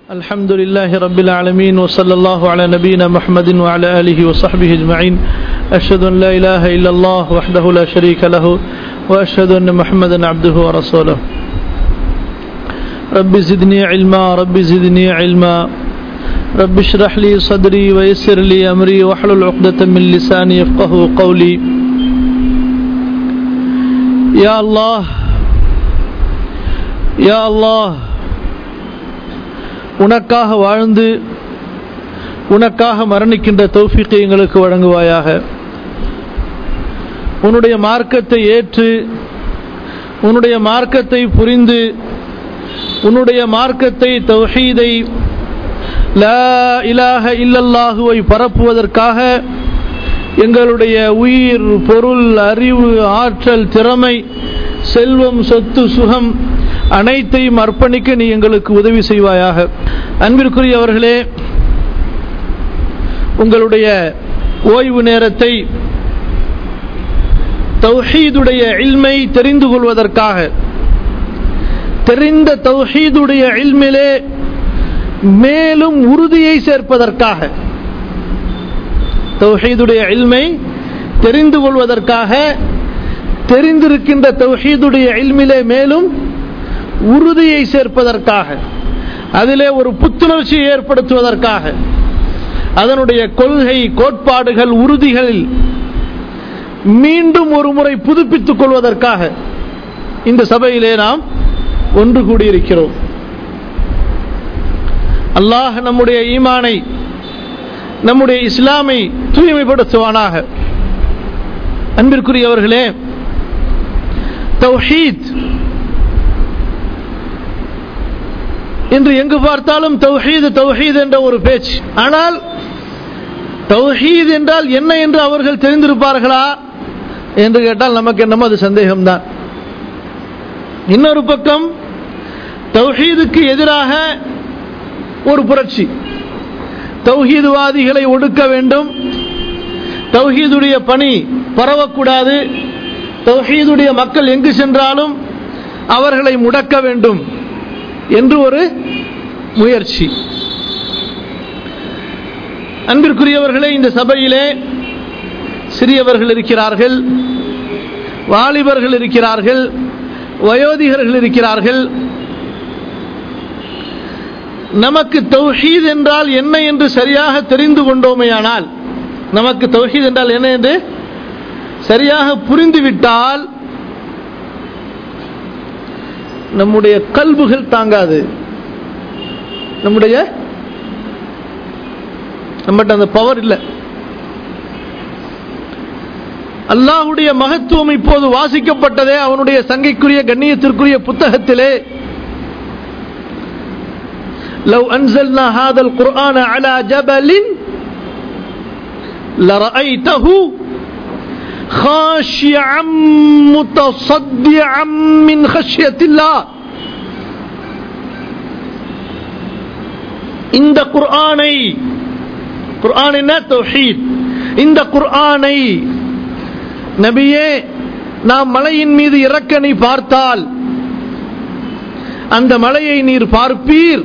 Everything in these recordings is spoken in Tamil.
الحمد لله رب العالمين وصلى الله على نبينا محمد وعلى آله وصحبه أجمعين أشهد أن لا إله إلا الله وحده لا شريك له وأشهد أن محمدا عبده ورسوله رب زدني علما رب زدني علما رب اشرح لي صدري ويسر لي أمري واحلل عقدة من لساني يفقه قولي يا الله يا الله உனக்காக வாழ்ந்து உனக்காக மரணிக்கின்ற தௌஃபிக்கை எங்களுக்கு வழங்குவாயாக உன்னுடைய மார்க்கத்தை ஏற்று உன்னுடைய மார்க்கத்தை புரிந்து உன்னுடைய மார்க்கத்தை தௌஹீதை லா இலாஹ இல்லல்லாஹுவை பரப்புவதற்காக எங்களுடைய உயிர் பொருள் அறிவு ஆற்றல் திறமை செல்வம் சொத்து சுகம் அனைத்தையும் அர்ப்பணிக்க நீ எங்களுக்கு உதவி செய்வாயாக அன்பிற்குரியவர்களே உங்களுடைய ஓய்வு நேரத்தை தௌஹீதுடைய இல்மை தெரிந்து கொள்வதற்காக தெரிந்த தௌஹீதுடைய இல்மிலே மேலும் உறுதியை சேர்ப்பதற்காக தௌஹீதுடைய இல்மை தெரிந்து கொள்வதற்காக தெரிந்திருக்கின்ற தௌஹீதுடைய இல்மிலே மேலும் உறுதியை சேர்ப்பதற்காக அதிலே ஒரு புத்துணர்ச்சியை ஏற்படுத்துவதற்காக அதனுடைய கொள்கை கோட்பாடுகள் உறுதிகளில் மீண்டும் ஒரு முறை புதுப்பித்துக் கொள்வதற்காக இந்த சபையிலே நாம் ஒன்று கூடியிருக்கிறோம் அல்லாஹ் நம்முடைய ஈமானை நம்முடைய இஸ்லாமை தூய்மைப்படுத்துவானாக அன்பிற்குரியவர்களே தௌஹீத் இன்று எங்கு பார்த்தாலும் தௌஹீது தௌஹீத் என்ற ஒரு பேச்சு ஆனால் தௌஹீத் என்றால் என்ன என்று அவர்கள் தெரிந்திருப்பார்களா என்று கேட்டால் நமக்கு என்னமோ அது சந்தேகம்தான் இன்னொரு பக்கம் தௌஹீதுக்கு எதிராக ஒரு புரட்சி தௌஹீதுவாதிகளை ஒடுக்க வேண்டும் தௌஹீதுடைய பணி பரவக்கூடாது தௌஹீதுடைய மக்கள் எங்கு சென்றாலும் அவர்களை முடக்க வேண்டும் என்று ஒரு முயற்சி அன்பிற்குரியவர்களே இந்த சபையிலே சிறியவர்கள் இருக்கிறார்கள் வாலிபர்கள் இருக்கிறார்கள் வயோதிகர்கள் இருக்கிறார்கள் நமக்கு தௌஹீத் என்றால் என்ன என்று சரியாக தெரிந்து கொண்டோமேயானால் நமக்கு தௌஹீத் என்றால் என்ன என்று சரியாக புரிந்துவிட்டால் நம்முடைய கல்புகள் தாங்காது நம்முடைய நம்மகிட்ட அந்த பவர் இல்லை அல்லாஹுடைய மகத்துவம் இப்போது வாசிக்கப்பட்டதே அவனுடைய சங்கைக்குரிய கண்ணியத்திற்குரிய புத்தகத்திலே لو أنزلنا هذا القرآن على جبل لرأيته خاشعا متصدعا من خشية الله இந்த குர்ஆனை குர்ஆன் என்ன தௌஹீத் இந்த குர்ஆனை நபியே நாம் மலையின் மீது இறக்க நீ பார்த்தால் அந்த மலையை நீர் பார்ப்பீர்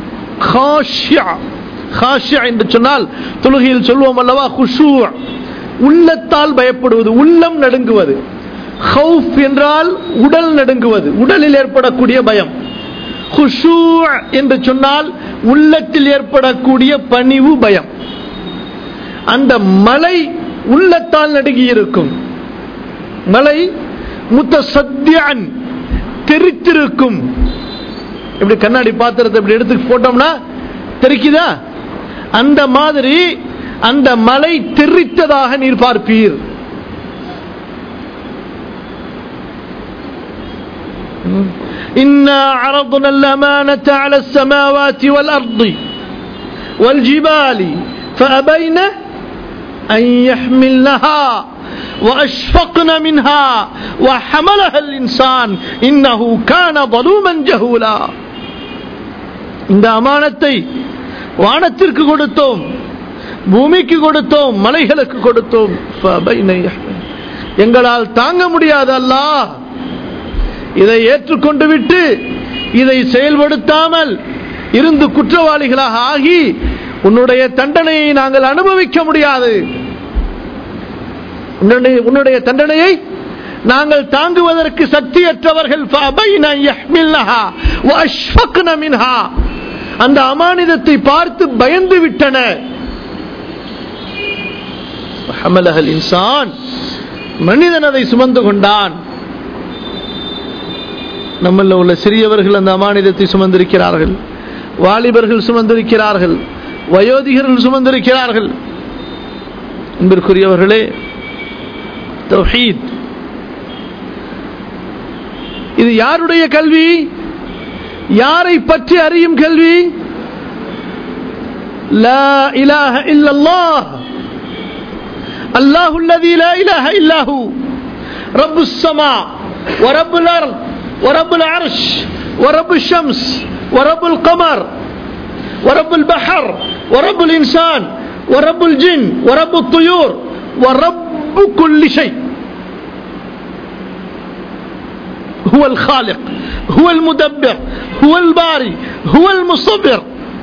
என்று சொன்னால் தொழுகையில் சொல்வோம் அல்லவா குஷூ உள்ளத்தால் பயப்படுவது உள்ளம் நடுங்குவது ஹவுஃப் என்றால் உடல் நடுங்குவது உடலில் ஏற்படக்கூடிய பயம் ஹுஷூ என்று சொன்னால் உள்ளத்தில் ஏற்படக்கூடிய பணிவு பயம் அந்த மலை உள்ளத்தால் நடுங்கி இருக்கும் மலை முத்தசத்தியன் தெரித்திருக்கும் இப்படி கண்ணாடி பாத்திரத்தை இப்படி எடுத்து போட்டோம்னா தெரிக்குதா அந்த மாதிரி அந்த மலை தெரித்ததாக நீர் பார்ப்பீர் إنا عرضنا الأمانة على السماوات والأرض والجبال فأبين أن يحملنها وأشفقن منها وحملها الإنسان إنه كان ظلوما جهولا இந்த அமானத்தை வானத்திற்கு கொடுத்தோம் பூமிக்கு கொடுத்தோம் மலைகளுக்கு கொடுத்தோம் எங்களால் தாங்க முடியாது அல்லாஹ் இதை ஏற்றுக்கொண்டு விட்டு இதை செயல்படுத்தாமல் இருந்து குற்றவாளிகளாக ஆகி உன்னுடைய தண்டனையை நாங்கள் அனுபவிக்க முடியாது உன்னுடைய உன்னுடைய தண்டனையை நாங்கள் தாங்குவதற்கு சக்தியற்றவர்கள் فأبين أن يحملنها وأشفقن منها. அந்த அமானிதத்தை பார்த்து பயந்து விட்டன حملها الإنسان. மனிதன் அதை சுமந்து கொண்டான் நம்மள உள்ள சிறியவர்கள் அந்த அமானிதத்தை சுமந்திருக்கிறார்கள் வாலிபர்கள் சுமந்திருக்கிறார்கள் வயோதிகர்கள் சுமந்திருக்கிறார்கள் அன்பிற்குரியவர்களே தௌஹீத் இது யாருடைய கல்வி யாரை பற்றி அறியும் கல்வி லா இலாஹ இல்லல்லாஹ் அல்லாஹு الذي لا اله الا هو رب السماء ورب الارض ورب العرش ورب الشمس ورب القمر ورب البحر ورب الانسان ورب الجن ورب الطيور ورب كل شيء هو الخالق هو المدبر هو الباري هو المصبر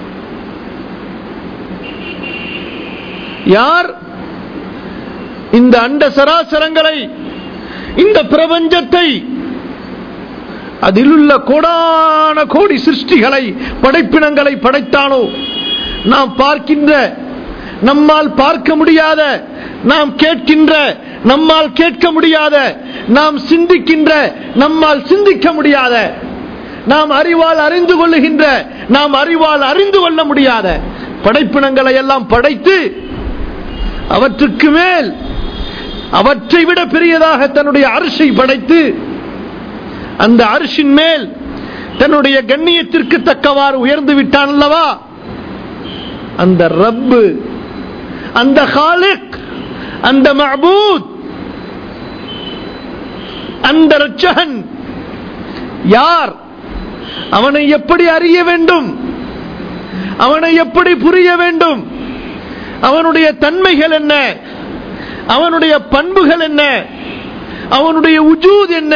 யார் இந்த அண்ட சராசரங்களை இந்த பிரபஞ்சத்தை அதிலுள்ள கோடான கோடி சிருஷ்டிகளை படைப்பினங்களை படைத்தானோ நாம் பார்க்கின்ற நம்மால் பார்க்க முடியாத நாம் கேட்கின்ற நம்மால் கேட்க முடியாத நாம் சிந்திக்கின்ற நம்மால் சிந்திக்க முடியாத நாம் அறிவால் அறிந்து கொள்ளுகின்ற நாம் அறிவால் அறிந்து கொள்ள முடியாத படைப்பினங்களை எல்லாம் படைத்து அவற்றுக்கு மேல் அவற்றை விட பெரியதாக தன்னுடைய அரிசை படைத்து அந்த அரிசின் மேல் தன்னுடைய கண்ணியத்திற்கு தக்கவாறு உயர்ந்து விட்டான் அல்லவா அந்த ரப்பு அந்த ஹாலிக் அந்த மஹபூத் அந்த ரச்சகன் யார் அவனை எப்படி அறிய வேண்டும் அவனை எப்படி புரிய வேண்டும் அவனுடைய தன்மைகள் என்ன அவனுடைய பண்புகள் என்ன அவனுடைய உஜூத் என்ன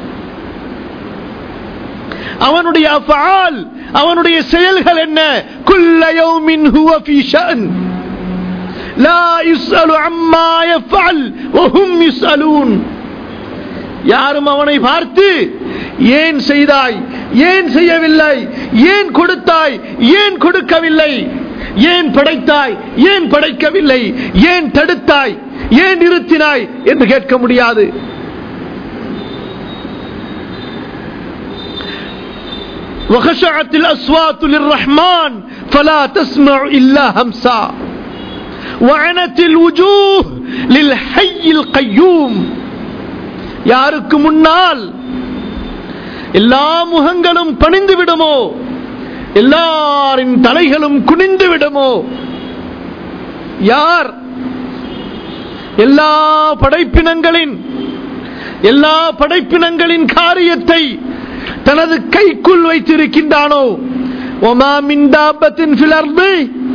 அவனுடைய அஃபால் அவனுடைய செயல்கள் என்ன குல்ல யௌமின் ஹுவ ஃபீ ஷஅன் லா யுஸ்அலு அம்மா யஃபஅல் வஹும் யுஸ்அலூன் யாரும் அவனை பார்த்து ஏன் செய்தாய் ஏன் செய்யவில்லை ஏன் கொடுத்தாய் ஏன் கொடுக்கவில்லை ஏன் படைத்தாய் ஏன் படைக்கவில்லை ஏன் தடுத்தாய் ஏன் நிறுத்தினாய் என்று கேட்க முடியாது وخشعت الأصوات للرحمن فلا تسمع إلا همسا وعنت الوجوه للحي القيوم யாருக்கு முன்னால் எல்லா முகங்களும் பணிந்து விடுமோ எல்லாரின் தலைகளும் குனிந்து விடுமோ யார் எல்லா படைப்பினங்களின் எல்லா படைப்பினங்களின் காரியத்தை தனது கைக்குள் வைத்திருக்கின்றானோ ஒமா மின்தாபத்தின் பிளர்ந்து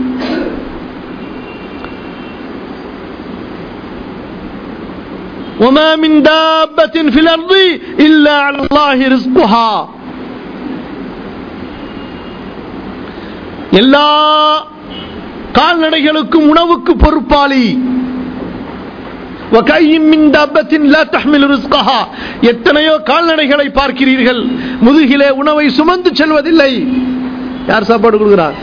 وما من دابة في الأرض إلا على الله رزقها எல்லா கால்நடைகளுக்கும் உணவுக்கு பொறுப்பாளி وكأي من دابة لا تحمل رزقها எத்தனையோ கால்நடைகளை பார்க்கிறீர்கள் முதுகிலே உணவை சுமந்து செல்வதில்லை யார் சாப்பாடு கொடுக்கிறார்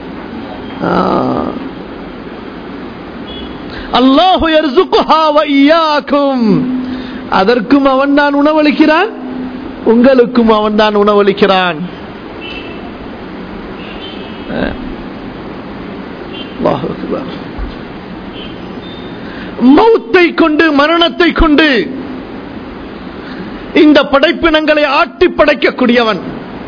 அல்லாஹு யர்சுகுஹா வ இய்யாக்கும் அதற்கும் அவன் தான் உணவளிக்கிறான் உங்களுக்கும் அவன் தான் உணவளிக்கிறான் அல்லாஹு அக்பர் மௌத்தை கொண்டு மரணத்தை கொண்டு இந்த படைப்பினங்களை ஆட்டி படைக்கக்கூடியவன்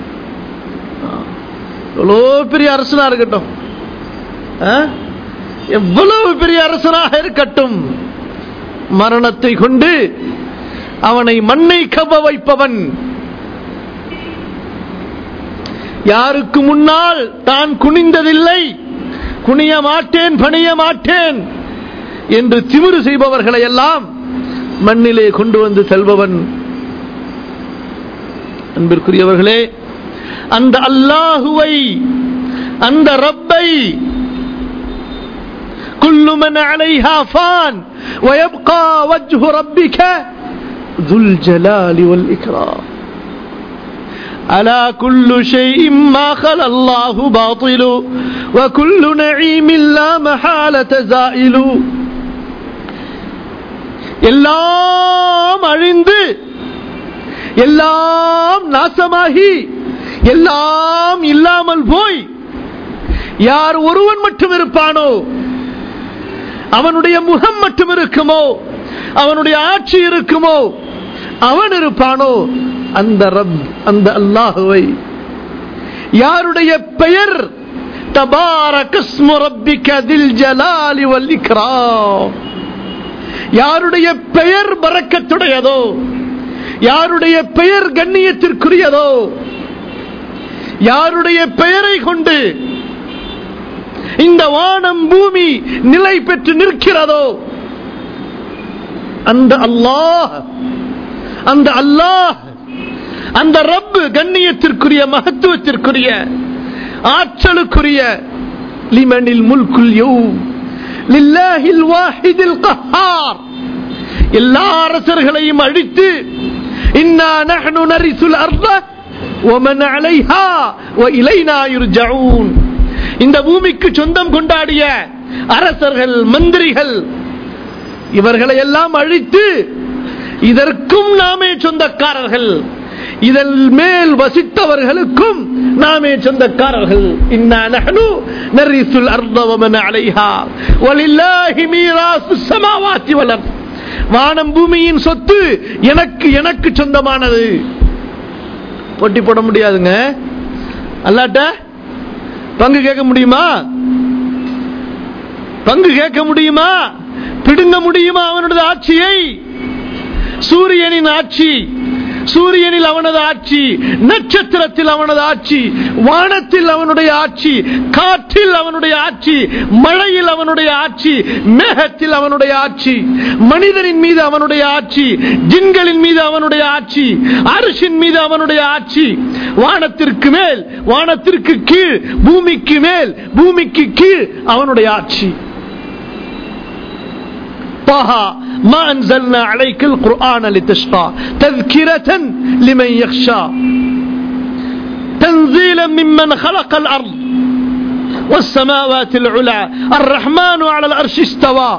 எவ்வளோ பெரிய அரசனா இருக்கட்டும் ஆ? எவ்வளவு பெரிய அரசனாக இருக்கட்டும் மரணத்தை கொண்டு அவனை மண்ணை கவ வைப்பவன் யாருக்கு முன்னால் தான் குனிந்ததில்லை குனிய மாட்டேன் பணிய மாட்டேன் என்று திமிரு செய்பவர்களை எல்லாம் மண்ணிலே கொண்டு வந்து செல்பவன் அன்பிற்குரியவர்களே அந்த அல்லாஹுவை அந்த ரப்பை كل من عليها فان ويبقى وجه ربك ذو الجلال والإكرام ألا كل شيء ما خلا الله باطل وكل نعيم لا محالة زائل எல்லாம் அழிந்து எல்லாம் நாசமாகி எல்லாம் இல்லாமல் போய் யார் ஒருவன் மட்டும் இருப்பானோ அவனுடைய முகம் மட்டும் இருக்குமோ அவனுடைய ஆட்சி இருக்குமோ அவன் இருப்பானோ அந்த ரப் அந்த அல்லாஹுவை யாருடைய பெயர் தபாரக ஸ்மு ரப்பிக தில் ஜலாலி வல் இக்ராம் யாருடைய பெயர் பறக்கத்துடையதோ யாருடைய பெயர் கண்ணியத்திற்குரியதோ யாருடைய பெயரை கொண்டு இந்த வானம் பூமி நிலை பெற்று நிற்கிறதோ அந்த அல்லாஹ் அந்த அல்லாஹ் அந்த ரப்பு கண்ணியத்திற்குரிய மகத்துவத்திற்குரிய ஆற்றலுக்குரிய லிமனில் முல்குல் யௌம் லில்லாஹில் வாஹிதில் கஹார் எல்லா அரசர்களையும் அழித்து இன்னா நஹ்னு நரிசுல் அர்த ومن عليها وإلينا يرجعون இந்த பூமிக்கு சொந்தம் கொண்டாடிய அரசர்கள் மந்திரிகள் இவர்களை எல்லாம் அழித்து இதற்கும் நாமே சொந்தக்காரர்கள் இதன் மேல் வசித்தவர்களுக்கும் நாமே சொந்தக்காரர்கள் இன்னா நஹ்னு நரிசுல் அர்த வமன் அலைஹா வலில்லாஹி மீராசு ஸமாவாத்தி வல் அர்த் வானம் பூமியின் சொத்து எனக்கு எனக்கு சொந்தமானது போட்டி போட முடியாதுங்க அல்லாட்ட பங்கு கேட்க முடியுமா பங்கு கேட்க முடியுமா பிடுங்க முடியுமா அவனது ஆட்சியை சூரியனின் ஆட்சி சூரியனில் அவனது ஆட்சி நட்சத்திரத்தில் அவனது ஆட்சி வானத்தில் அவனுடைய ஆட்சி காற்றில் அவனுடைய ஆட்சி மழையில் அவனுடைய ஆட்சி மேகத்தில் அவனுடைய ஆட்சி மனிதனின் மீது அவனுடைய ஆட்சி ஜின்களின் மீது அவனுடைய ஆட்சி அரிசின் மீது அவனுடைய ஆட்சி வானத்திற்கு மேல் வானத்திற்கு கீழ் பூமிக்கு மேல் பூமிக்கு கீழ் அவனுடைய ஆட்சி طه ما أنزلنا عليك القرآن لتشقى تذكرة لمن يخشى تنزيلا ممن خلق الأرض والسماوات العلى الرحمن على الأرش استوى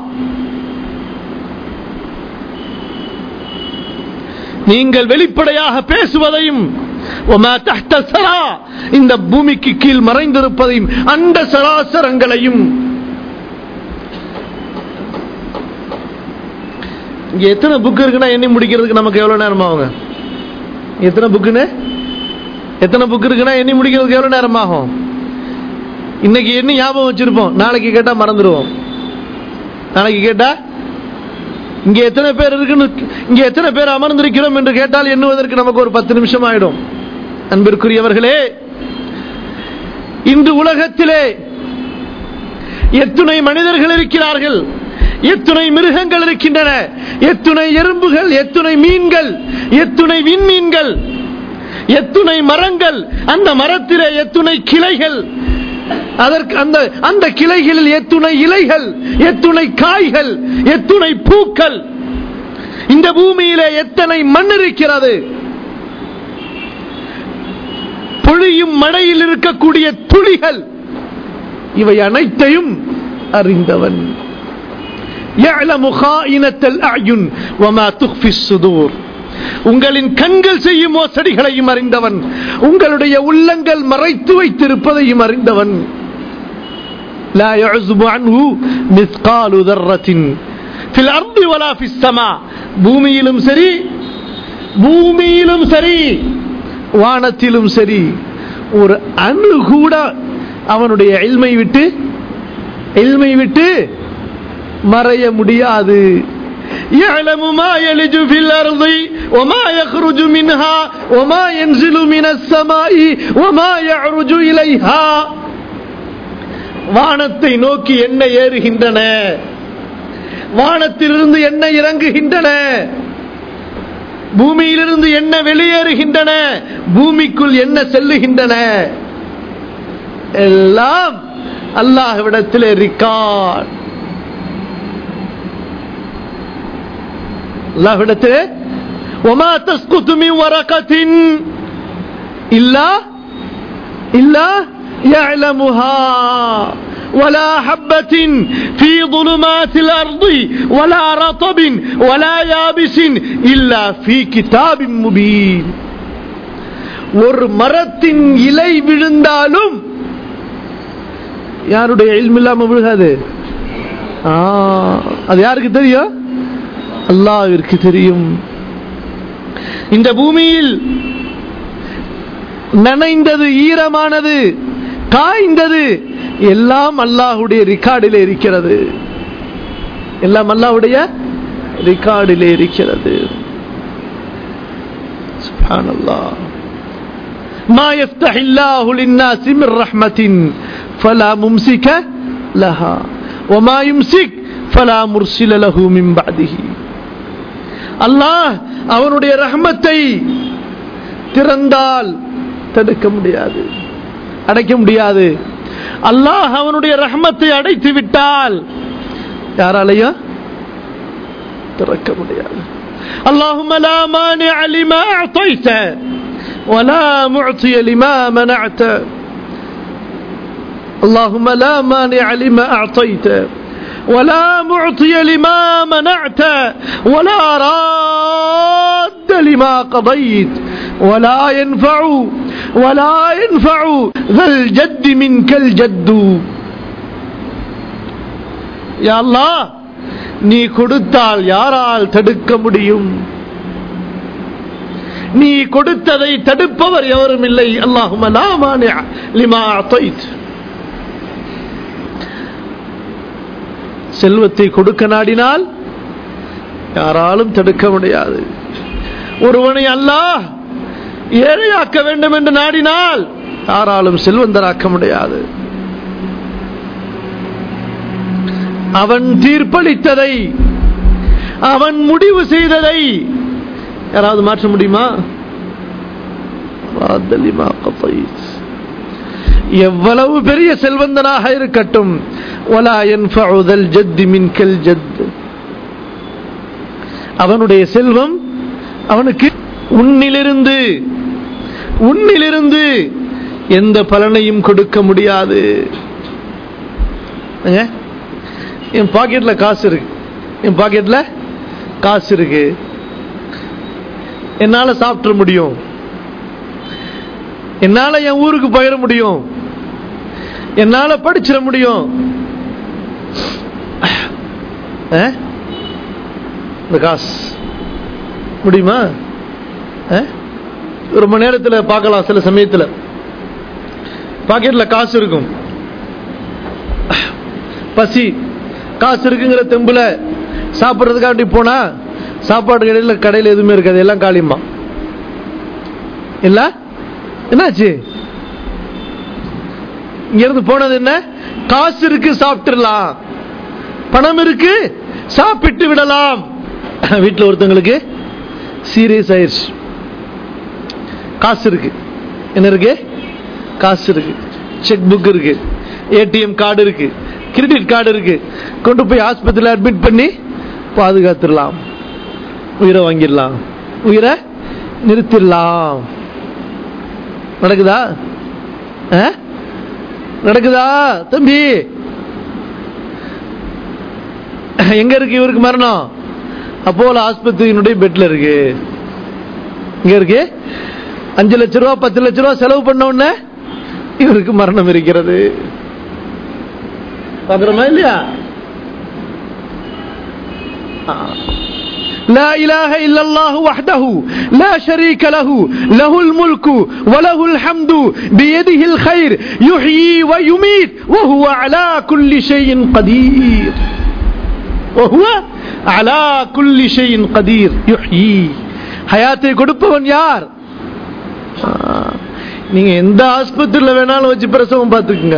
நீங்கள் வெளிப்படையாக பேசுவதையும் ஒமா தஹ்த சரா இந்த பூமிக்கு கீழ் மறைந்திருப்பதையும் அந்த சராசரங்களையும் இங்க எத்தனை புக் இருக்குன்னா எண்ணி முடிக்கிறதுக்கு நமக்கு எவ்வளவு நேரம் ஆகுங்க எத்தனை புக்குன்னு எத்தனை புக் இருக்குன்னா எண்ணி முடிக்கிறதுக்கு எவ்வளவு நேரம் ஆகும் இன்னைக்கு எண்ணி ஞாபகம் வச்சிருப்போம் நாளைக்கு கேட்டா மறந்துடுவோம் நாளைக்கு கேட்டா இங்க எத்தனை பேர் இருக்குன்னு இங்க எத்தனை பேர் அமர்ந்திருக்கிறோம் என்று கேட்டால் எண்ணுவதற்கு நமக்கு ஒரு பத்து நிமிஷம் ஆயிடும் அன்பிற்குரியவர்களே இன்று உலகத்திலே எத்துணை மனிதர்கள் இருக்கிறார்கள் எத்துணை மிருகங்கள் இருக்கின்றன எத்துணை எறும்புகள் எத்துணை மீன்கள் எத்துணை விண்மீன்கள் எத்துணை மரங்கள் அந்த மரத்திலே எத்துணை கிளைகள் அதற்கு அந்த அந்த கிளைகளில் எத்துணை இலைகள் எத்துணை காய்கள் எத்துணை பூக்கள் இந்த பூமியிலே எத்தனை மண் இருக்கிறது பொழியும் மழையில் இருக்கக்கூடிய துளிகள் இவை அனைத்தையும் அறிந்தவன் يعلم خائنة الأعين وما تخفي الصدور உங்களின் கண்கள் செய்யும் மோசடிகளையும் அறிந்தவன் உங்களுடைய உள்ளங்கள் மறைத்து வைத்திருப்பதையும் அறிந்தவன் لا يعزب عنه مثقال ذرة في الأرض ولا في السماء பூமியிலும் சரி பூமியிலும் சரி வானத்திலும் சரி ஒரு அணு கூட அவனுடைய எல்மை விட்டு எல்மை விட்டு மறைய முடியாது يعلم ما يلج في الأرض وما يخرج منها وما ينزل من السماء وما يعرج إليها வானத்தை நோக்கி என்ன ஏறுகின்றன வானத்திலிருந்து என்ன இறங்குகின்றன பூமியிலிருந்து என்ன வெளியேறுகின்றன பூமிக்குள் என்ன செல்லுகின்றன எல்லாம் அல்லாஹ்விடத்திலே ரிக்கார்ட் அல்லாஹ்விடத்திலே وما تسقط من ورقة إلا إلا يعلمها ولا حبة في ظلمات الأرض ولا رطب ولا يابس إلا في كتاب مبين ஒரு மரத்தின் இலை விழுந்தாலும் யாருடைய இல்மில்லாம விழுகாது ஆ, அது யாருக்கு தெரியும் அல்லாவிற்கு தெரியும் இந்த பூமியில் நனைந்தது ஈரமானது காய்ந்தது எல்லாம் அல்லாஹுடைய ரிகார்டிலே இருக்கிறது எல்லாம் அல்லாஹுடைய ரிகார்டிலே இருக்கிறது சுப்ஹானல்லாஹ் ما يفتح الله للناس من رحمة فلا ممسك لها وما يمسك فلا مرسل له من بعده அல்லாஹ் அவனுடைய ரஹ்மத்தை திறந்தால் தடுக்க முடியாது அடைக்க முடியாது அல்லாஹ் அவனுடைய ரஹ்மத்தை அடைத்து விட்டால் யாராலையும் திறக்க முடியாது اللهم لا مانع لما أعطيت ولا معطي لما منعت اللهم لا مانع لما أعطيت ولا معطي لما منعت ولا راد لما قضيت ولا ينفع ولا ينفع ذا الجد منك الجد يا الله நீ கொடுத்தால் யாரால் தடுக்க முடியும் நீ கொடுத்ததை தடுப்பவர் எவரும் இல்லை அல்லாஹும லா மானிஅ லிமா அத்தைத் செல்வத்தை கொடுக்க நாடினால் யாராலும் தடுக்க முடியாது ஒருவனை அல்லாஹ் ஏழையாக்க வேண்டும் என்று நாடினால் யாராலும் செல்வந்தராக்க முடியாது அவன் தீர்ப்பளித்ததை அவன் முடிவு செய்ததை யாராவது மாற்ற முடியுமா راد لما قضيت. எவ்வளவு பெரிய செல்வந்தனாக இருக்கட்டும் ولا ينفع ذا الجد منك الجد அவனுடைய செல்வம் அவனுக்கு உன்னிலிருந்து உன்னிலிருந்து எந்த பலனையும் கொடுக்க முடியாது ஏங்க? என் பாக்கெட்ல காசு இருக்கு என் பாக்கெட்ல காசு இருக்கு என்னால சாப்பிட முடியும் என்னால என் ஊருக்கு போயிட முடியும் என்னால படிச்சிட முடியும் ஆ? இந்த காசு முடியுமா ஆ? ரொம்ப நேரத்தில் பார்க்கலாம் சில சமயத்தில் பாக்கெட்ல காசு இருக்கும் பசி காசு இருக்குங்கிற தெம்புல சாப்பிட்றதுக்காண்டி போனா சாப்பாடு கடையில் கடையில் எதுவுமே இருக்காது எல்லாம் காலியம்மா இல்ல என்னாச்சு இங்க இருந்து போனது என்ன காசு இருக்கு சாப்பிட்டுடலாம் பணம் இருக்கு சாப்பிட்டு விடலாம் வீட்டில் ஒருத்தங்களுக்கு சீரியஸ் ஆயிடுச்சு காசு இருக்கு என்ன இருக்கு காசு இருக்கு செக் புக் இருக்கு ஏடிஎம் கார்டு இருக்கு கிரெடிட் கார்டு இருக்கு கொண்டு போய் ஆஸ்பத்திரியில் அட்மிட் பண்ணி பாதுகாத்துடலாம் உயிரை வாங்கிடலாம் உயிரை நிறுத்திடலாம் நடக்குதா ஆ? நடக்குதா தம்பி எங்க இருக்கு இவருக்கு மரணம் அப்போல ஆஸ்பத்திரியினுடைய பெட்ல இருக்கு இங்க இருக்கு அஞ்சு லட்ச ரூபா பத்து லட்ச ரூபா செலவு பண்ண உடனே இவருக்கு மரணம் இருக்கிறது பாக்குறோமா இல்லையா ஆ. لا إله إلا الله وحده لا شريك له له الملك وله الحمد بيده الخير يحيي ويميت وهو على كل شيء قدير وهو على كل شيء قدير يحيي ஹயாத்தை கொடுப்பவன் யார் ஆ. நீங்க எந்த ஆஸ்பத்திரியில் வேணாலும் வச்சு பிரசவம் பார்த்துக்குங்க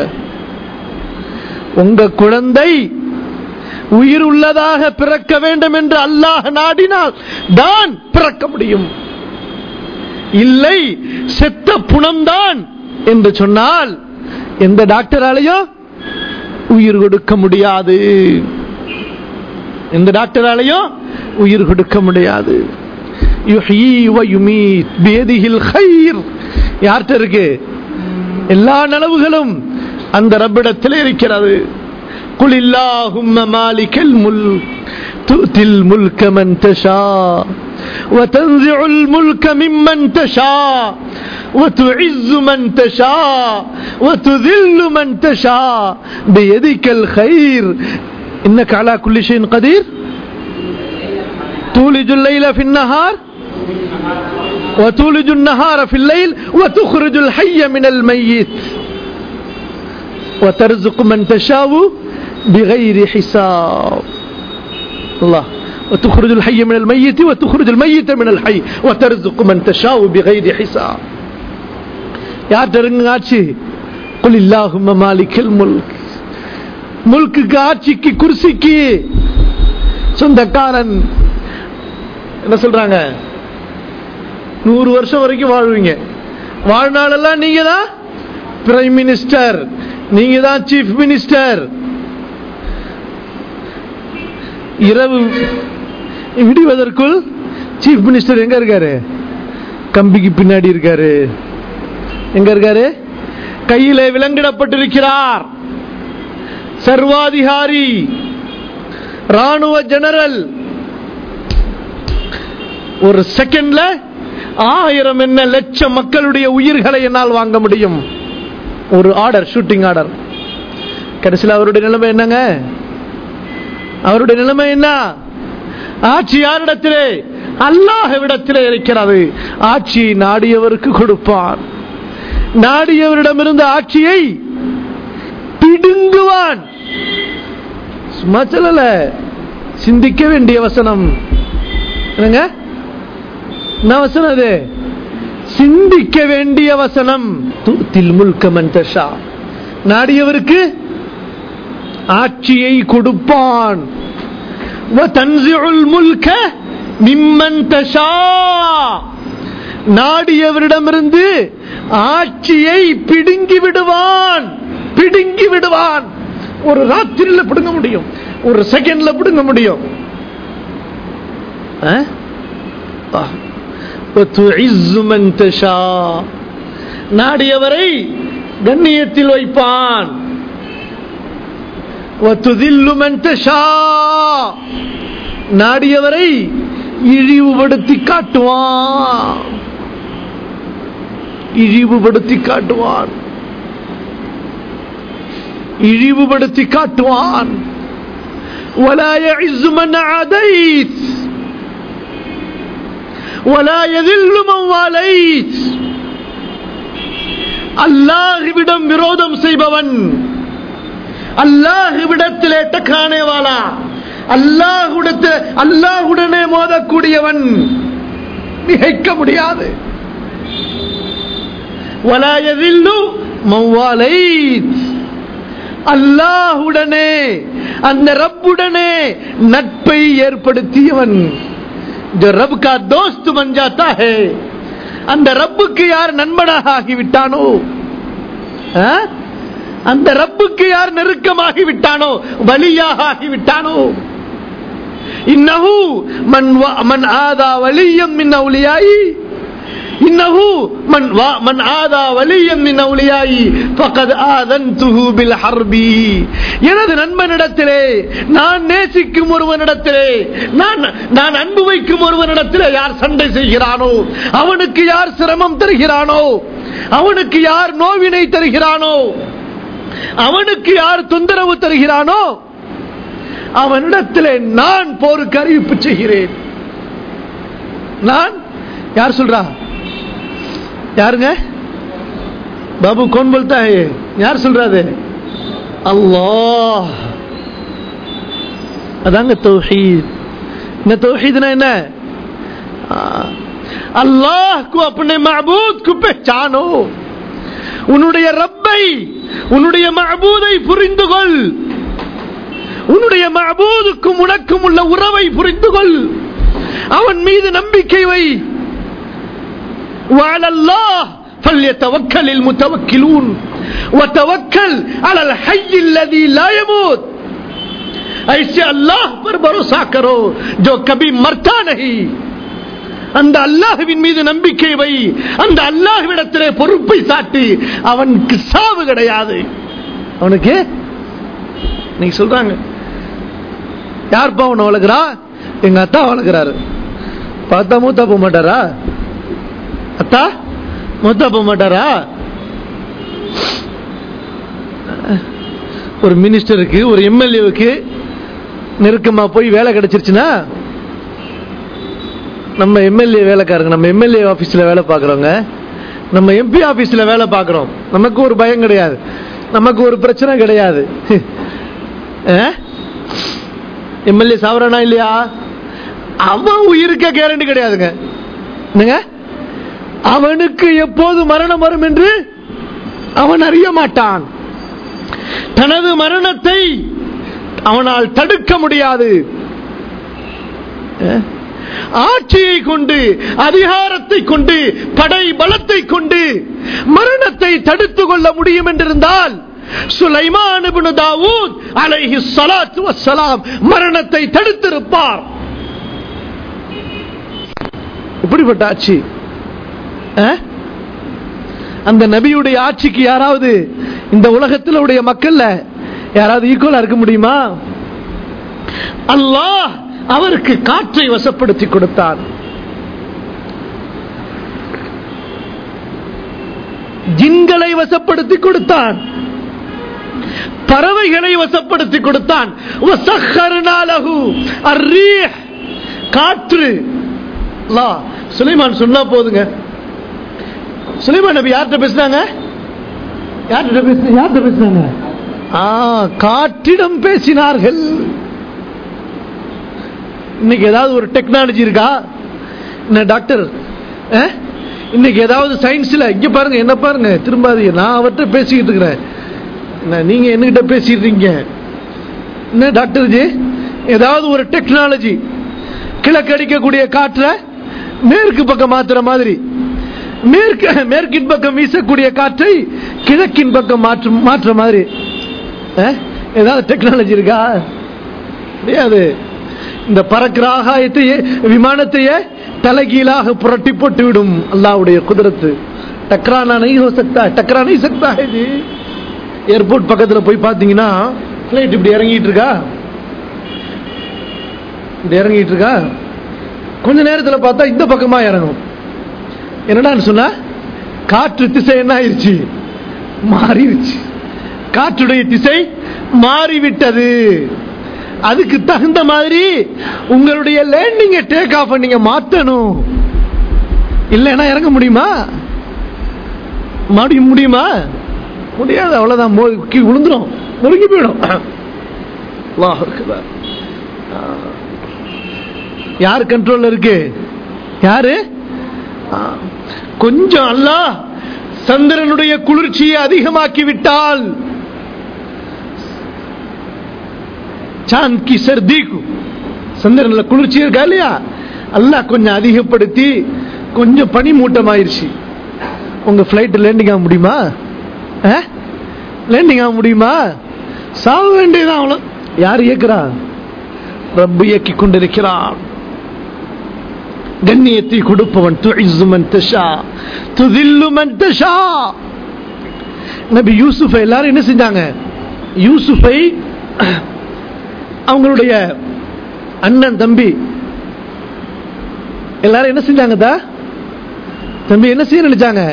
உங்க குழந்தை உயிர் உள்ளதாக பிறக்க வேண்டும் என்று அல்லாஹ் நாடினால் தான் பிறக்க முடியும் இல்லை செத்த புணம்தான் என்று சொன்னால் எந்த டாக்டராலையும் உயிர் கொடுக்க முடியாது எந்த டாக்டராலையும் உயிர் கொடுக்க முடியாது யுஹ்யி வ யுமீத் பியதிஹில் கைர் யார்கிட்ட இருக்கு எல்லா நலவுகளும் அந்த ரப்பிடத்தில் இருக்கிறது குல் இல்லாஹும்ம மாலிகல் முல்க் تؤتي الملك من تشاء وتنزع الملك ممن تشاء وتعز من تشاء وتذل من تشاء بيدك الخير إنك على كل شيء قدير تولج الليل في النهار وتولج النهار في الليل وتخرج الحي من الميت وترزق من تشاء بغير حساب الله وتخرج الحي من الميت وتخرج الميت من الحي وترزق من تشاء بغير حساب யார் தருங்க ஆட்சி குல் இல்லாஹும்ம மாலிக்கல் முல்க் முல்குக்கு ஆட்சிக்கு குர்சிக்கு சொந்தக்காரன் என்ன சொல்றாங்க நூறு வருஷம் வரைக்கும் வாழ்வீங்க வாழ்நாளெல்லாம் நீங்க தான் பிரைம் மினிஸ்டர் நீங்க தான் சீஃப் மினிஸ்டர் இரவு விடுவதற்குள் சீஃப் மினிஸ்டர் எங்க இருக்காரு கம்பிக்கு பின்னாடி இருக்காரு எங்க இருக்காரு கையிலே விலங்கிடப்பட்டிருக்கிறார் சர்வாதிகாரி ராணுவ ஜெனரல் ஒரு செகண்ட்ல ஆயிரம் என்ன லட்சம் மக்களுடைய உயிர்களை என்னால் வாங்க முடியும் ஒரு ஆர்டர் ஷூட்டிங் ஆர்டர் கடைசியில் அவருடைய நிலைமை என்னங்க அவருடைய நிலைமை என்ன ஆட்சி யாரிடத்திலே அல்லாஹ்விடத்திலே இருக்கிறது ஆட்சி நாடியவருக்கு கொடுப்பான் நாடியவரிடமிருந்து ஆட்சியை பிடுங்குவான் சும்மா சொல்லல சிந்திக்க வேண்டிய வசனம் என்னங்க என்ன வசனம் அது சிந்திக்க வேண்டிய வசனம் தூத்தில் முல்கமன் தஷா நாடியவருக்கு ஆட்சியை கொடுப்பான் وتنزع الملك ممن تشاء நாடியவரிடமிருந்து ஆட்சியை பிடுங்கி விடுவான் பிடுங்கி விடுவான் ஒரு ராத்திரியில் பிடுங்க முடியும் ஒரு செகண்ட்ல பிடுங்க முடியும் ஆ? ஆ. وتعز من تشاء நாடியவரை கண்ணியத்தில் வைப்பான் وتذل من تشاء நாடியவரை இழிவுபடுத்தி காட்டுவான் இழிவுபடுத்தி காட்டுவான் இழிவுபடுத்தி காட்டுவான் ولا يعز من عاديت ولا يذل من واليت அல்லாஹ்விடம் விரோதம் செய்பவன் அல்லாஹுவிடத்திலே டக்கானேவாலா அல்லாஹுடத்தில் அல்லாஹுடனே மோதக்கூடியவன் மிகைக்க முடியாது வலாயதில்லு மௌவாலைத் அல்லாஹுடனே அந்த ரப்புடனே நட்பை ஏற்படுத்தியவன் जो रब का दोस्त बन जाता है அந்த ரப்புக்கு யார் நண்பனாக ஆகிவிட்டானோ ஆ? அந்த ரப்புக்கு யார் நெருக்கமாகி விட்டானோ வலியாக ஆகிவிட்டானோ இன்னஹு மன் வ- மன் ஆதா வலியம் மின் அவுலியாயி இன்னஹு மன் வா- மன் ஆதா வலியம் மின் அவுலியாயி ஃபகத் ஆதன்துஹு பில் ஹர்பி எனது நண்பனிடத்திலே நான் நேசிக்கும் ஒருவனிடத்திலே நான் நான் அன்பு வைக்கும் ஒருவனிடத்திலே யார் சண்டை செய்கிறானோ அவனுக்கு யார் சிரமம் தருகிறானோ அவனுக்கு யார் நோவினை தருகிறானோ அவனுக்கு யார் தொந்தரவு தருகிறானோ அவனிடத்திலே நான் போருக்கு அறிவிப்பு செய்கிறேன் நான் யார் சொல்றா யாருங்க பாபு கோன் போல்தா ஹே யார் சொல்றாது அல்லாஹ் அதாங்க தௌஹீத் இந்த तौहीदனா என்ன अल्लाह को अपने महबूद को पहचानो உன்னுடைய ரப்பை உன்னுடைய மஅபூதை புரிந்து கொள் உன்னுடைய மஅபூதுக்கும் உனக்கும் உள்ள உறவை புரிந்து கொள் அவன் மீது நம்பிக்கை வை وعلى الله فليتوكل المتوكلون वतवक्कल अलल हय्य الذي لا يموت ऐसे अल्लाह पर भरोसा करो जो कभी मरता नहीं அந்த அல்லாஹுவின் மீது நம்பிக்கை வை அந்த அல்லாஹ்விடத்திலே பொறுப்பை சாட்டி அவனுக்கு சாவு கிடையாது அவனுக்கு நீங்க சொல்றாங்க யார்ப்பா அவனை வளர்க்குறா எங்க அத்தா வளர்க்குறாரு பார்த்தா மூத்தா போக மாட்டாரா அத்தா மூத்தா போக மாட்டாரா ஒரு மினிஸ்டருக்கு ஒரு எம்எல்ஏவுக்கு நெருக்கமா போய் வேலை கிடைச்சிருச்சுன்னா நம்ம எம்எல்ஏ வேலைக்காரங்க நம்ம எம்எல்ஏ ஆபீஸ்ல வேலை பார்க்குறோங்க நம்ம எம்பி ஆபீஸ்ல வேலை பார்க்குறோம் நமக்கு ஒரு பயம் கிடையாது நமக்கு ஒரு பிரச்சனை கிடையாது எம்எல்ஏ சாவரானா இல்லையா அவன் உயிருக்க கேரண்டி கிடையாதுங்க என்னங்க அவனுக்கு எப்போது மரணம் வரும் என்று அவன் அறிய மாட்டான் தனது மரணத்தை அவனால் தடுக்க முடியாது அஹ்? ஆட்சியை கொண்டு அதிகாரத்தை கொண்டு படை பலத்தை கொண்டு மரணத்தை தடுத்துக் கொள்ள முடியும் என்றிருந்தால் சுலைமான் இப்னு தாவூத் அலைஹி ஸலாத்து வஸ்ஸலாம் மரணத்தை தடுத்திருப்பார் இப்படிப்பட்ட ஆட்சி அஹ்? அந்த நபியுடைய ஆட்சிக்கு யாராவது இந்த உலகத்தில் உடைய மக்கள்ல யாராவது ஈக்குவலா இருக்க முடியுமா அல்லாஹ் அவருக்கு காற்றை வசப்படுத்தி கொடுத்தான் ஜின்களை வசப்படுத்தி கொடுத்தான் பறவைகளை வசப்படுத்தி கொடுத்தான் وَسَخَّرْنَا لَهُ الرِّيحَ காற்று அல்லாஹ் சுலைமான் சொன்னா போதுங்க சுலைமான் நபி யார்கிட்ட பேசுனாங்க யார்கிட்ட பேசுன யார்கிட்ட பேசுனாங்க ஆ காற்றிடம் பேசினார்கள் இன்னைக்கு ஏதாவது ஒரு டெக்னாலஜி இருக்கா என்ன டாக்டர் அஹ்? இன்னைக்கு ஏதாவது சயின்ஸ்ல இங்க பாருங்க என்ன பாருங்க திரும்பாதீங்க நான் அவர்கிட்ட பேசிக்கிட்டு இருக்கிறேன் என்ன, நீங்க என்கிட்ட பேசிட்டு இருக்கீங்க என்ன டாக்டர் ஜி ஏதாவது ஒரு டெக்னாலஜி கிழக்கு அடிக்கக்கூடிய காற்ற மேற்கு பக்கம் மாத்துற மாதிரி மேற்கு மேற்கின் பக்கம் வீசக்கூடிய காற்றை கிழக்கின் பக்கம் மாற்று மாற்ற மாதிரி அஹ்? ஏதாவது டெக்னாலஜி இருக்கா கிடையாது இந்த பறக்கிற ஆகாயத்தையே விமானத்தையே தலைகீழாக புரட்டி போட்டு விடும் அல்லாவுடைய குதிரத்து டக்ரானா நை ஹோ சக்தா டக்ரா நை சக்தா இது ஏர்போர்ட் பக்கத்துல போய் பாத்தீங்கன்னா பிளைட் இப்படி இறங்கிட்டு இருக்கா இப்படி இறங்கிட்டு இருக்கா கொஞ்ச நேரத்துல பார்த்தா இந்த பக்கமா இறங்கும் என்னடான்னு சொன்னா காற்று திசை என்ன ஆயிருச்சு மாறிடுச்சு காற்றுடைய திசை மாறிவிட்டது அதுக்கு தகுந்த மாதிரி உங்களுடைய லேண்டிங்க டேக் ஆஃப் நீங்க மாத்தணும் இல்லைன்னா இறங்க முடியுமா மறுபடியும் முடியுமா முடியாது அவ்வளவுதான் மோ- கீழ் விழுந்துரும் நொறுங்கி போயிடும் அல்லாஹ் அக்பர். ஆ. யார் கண்ட்ரோல்ல இருக்கு யாரு ஆ. கொஞ்சம் அல்லாஹ் சந்திரனுடைய குளிர்ச்சியை அதிகமாக்கி விட்டால் சாந்த் கி சர்திக்கு சந்திரன்ல குளிர்ச்சி இருக்கா இல்லையா அல்லாஹ் கொஞ்சம் அதிகப்படுத்தி கொஞ்சம் பனி மூட்டமாயிருச்சு உங்க பிளைட் லேண்டிங் ஆக முடியுமா லேண்டிங் ஆக முடியுமா சாக வேண்டியதான் அவ்வளவு யார் இயக்குறா ரப்பு இயக்கி கொண்டிருக்கிறான் கண்ணியத்தை கொடுப்பவன் துஇஸ்ஸு மன் தஷா துதில்லு மன் தஷா நபி யூசுஃபை எல்லாரும் என்ன செஞ்சாங்க யூசுஃபை அவங்களுடைய அண்ணன் தம்பி எல்லாரும் என்ன செஞ்சாங்க தா தம்பி என்ன செய்ய நினைச்சாங்க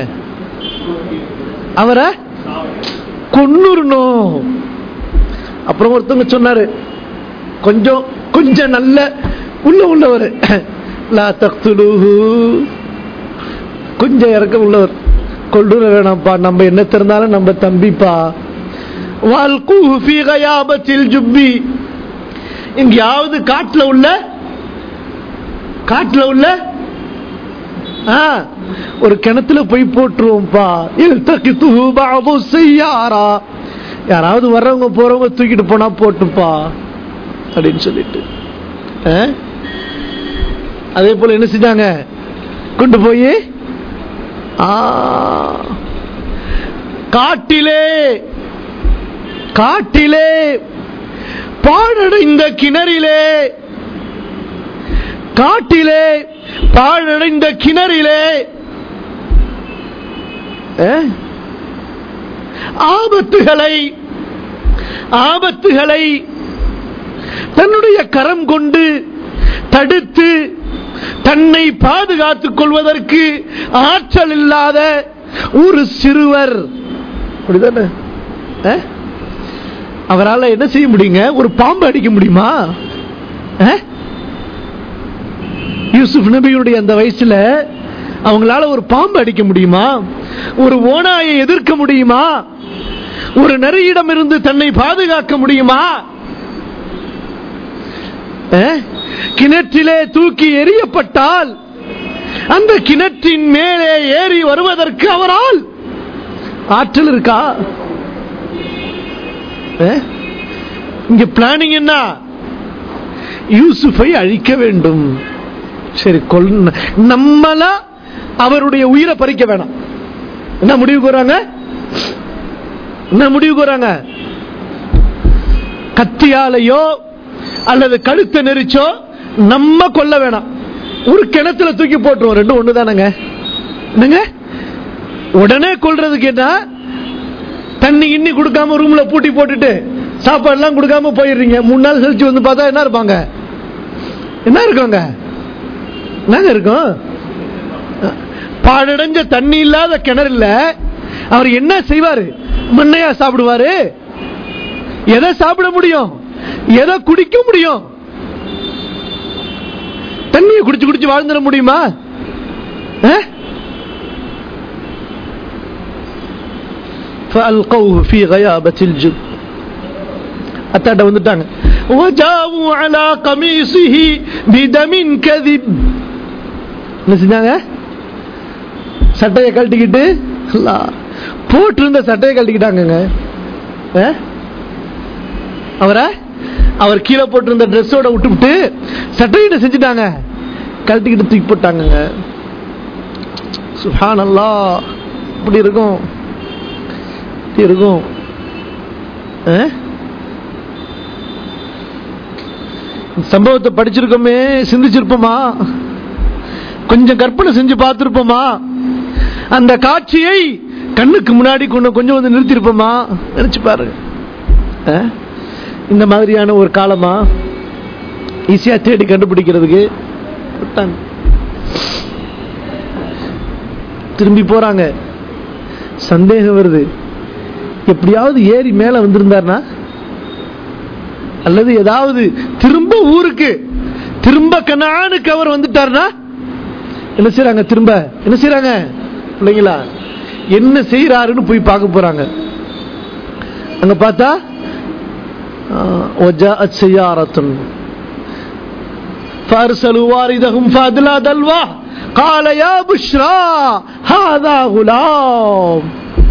அவரை கொன்னுறணும் அப்புறம் ஒருத்தவங்க சொன்னாரு கொஞ்சம் கொஞ்சம் நல்ல உள்ள உள்ளவர் லா தக்துலுஹு கொஞ்சம் இறக்க உள்ளவர் கொள்ளுற வேணாம்ப்பா நம்ம என்ன திறந்தாலும் நம்ம தம்பிப்பா வால்கூஹு ஃபீ கயாபத்தில் ஜுப்பி எங்கேயாவது காட்டுல உள்ள காட்டுல உள்ள ஆ, ஒரு கிணத்துல போய் போட்டுருவோம்ப்பா இல்தகித்துஹு பஅது செய்யாரா யாராவது வர்றவங்க போறவங்க தூக்கிட்டு போனா போட்டுப்பா அப்படின்னு சொல்லிட்டு ஆ? அதே போல என்ன செஞ்சாங்க கொண்டு போய் ஆ, காட்டிலே காட்டிலே பாழடைந்த கிணறிலே காட்டிலே பாழடைந்த கிணறிலே அஹ், ஆபத்துகளை ஆபத்துகளை தன்னுடைய கரம் கொண்டு தடுத்து தன்னை பாதுகாத்துக் கொள்வதற்கு ஆற்றல் இல்லாத ஒரு சிறுவர் அப்படிதானே அஹ்? அவரால் என்ன செய்ய முடியுங்க ஒரு பாம்பு அடிக்க முடியுமா அஹ்? யூசுப் நபியுடைய அந்த வயசுல அவங்களால ஒரு பாம்பு அடிக்க முடியுமா ஒரு ஓனாயை எதிர்க்க முடியுமா ஒரு நரியிடம் இருந்து தன்னை பாதுகாக்க முடியுமா அஹ்? கிணற்றிலே தூக்கி எறியப்பட்டால் அந்த கிணற்றின் மேலே ஏறி வருவதற்கு அவரால் ஆற்றல் இருக்கா அஹ்? இங்க பிளானிங் என்ன யூசுஃபை அழிக்க வேண்டும் சரி கொல் நம்மளா அவருடைய உயிரை பறிக்க வேணாம் என்ன முடிவுக்கு வராங்க என்ன முடிவுக்கு வராங்க கத்தியாலையோ அல்லது கழுத்தை நெரிச்சோ நம்ம கொல்ல வேணாம் ஒரு கிணத்துல தூக்கி போட்டுருவோம் ரெண்டும் ஒண்ணு தானங்க என்னங்க உடனே கொல்றதுக்கு என்ன தண்ணி இன்னி கொடுக்காம ரூம்ல பூட்டி போட்டுட்டு சாப்பாடு எல்லாம் கொடுக்காம போயிடுறீங்க மூணு நாள் கழிச்சு வந்து பார்த்தா என்ன இருப்பாங்க என்ன இருக்குங்க என்னங்க இருக்கும் பாழடைஞ்ச தண்ணி இல்லாத கிணறுல அவர் என்ன செய்வாரு மண்ணையா சாப்பிடுவாரு எதை சாப்பிட முடியும் எதை குடிக்க முடியும் தண்ணியை குடிச்சு குடிச்சு வாழ்ந்துட முடியுமா அஹ்? فألقوه في غيابة الجب அத்தாட்ட வந்துட்டாங்க وجاءوا على قميصه بدم كذب என்ன செஞ்சாங்க சட்டையை கழட்டிக்கிட்டு அல்லாஹ், போட்டிருந்த சட்டையை கழட்டிக்கிட்டாங்கங்க அஹ்? அவரை அவர் கீழே போட்டிருந்த ட்ரெஸ்ஸோட விட்டுவிட்டு சட்டையிட்ட செஞ்சுட்டாங்க கழட்டிக்கிட்டு தூக்கி போட்டாங்கங்க சுஹான் அல்லா இப்படி இருக்கும் இப்படி இருக்கும் அஹ்? இந்த சம்பவத்தை படிச்சிருக்கோமே சிந்திச்சிருப்போமா கொஞ்சம் கற்பனை செஞ்சு பார்த்திருப்போமா அந்த காட்சியை கண்ணுக்கு முன்னாடி கொண்டு கொஞ்சம் வந்து நிறுத்திருப்போமா நினைச்சு பாருங்க அஹ்? இந்த மாதிரியான ஒரு காலமா ஈஸியா தேடி கண்டுபிடிக்கிறதுக்கு விட்டாங்க. திரும்பி போறாங்க சந்தேகம் வருது எப்படியாவது ஏறி மேல வந்திருந்தார்னா அல்லது ஏதாவது திரும்ப ஊருக்கு திரும்ப கனானுக்கு அவர் வந்துட்டார்னா என்ன செய்றாங்க திரும்ப என்ன செய்றாங்க பிள்ளைங்களா என்ன செய்யறாருன்னு போய் பார்க்க போறாங்க அங்க பார்த்தா آه، وجاءت سيارة فأرسلوا واردهم فأدلى دلوه قال يا بشرى هذا غلام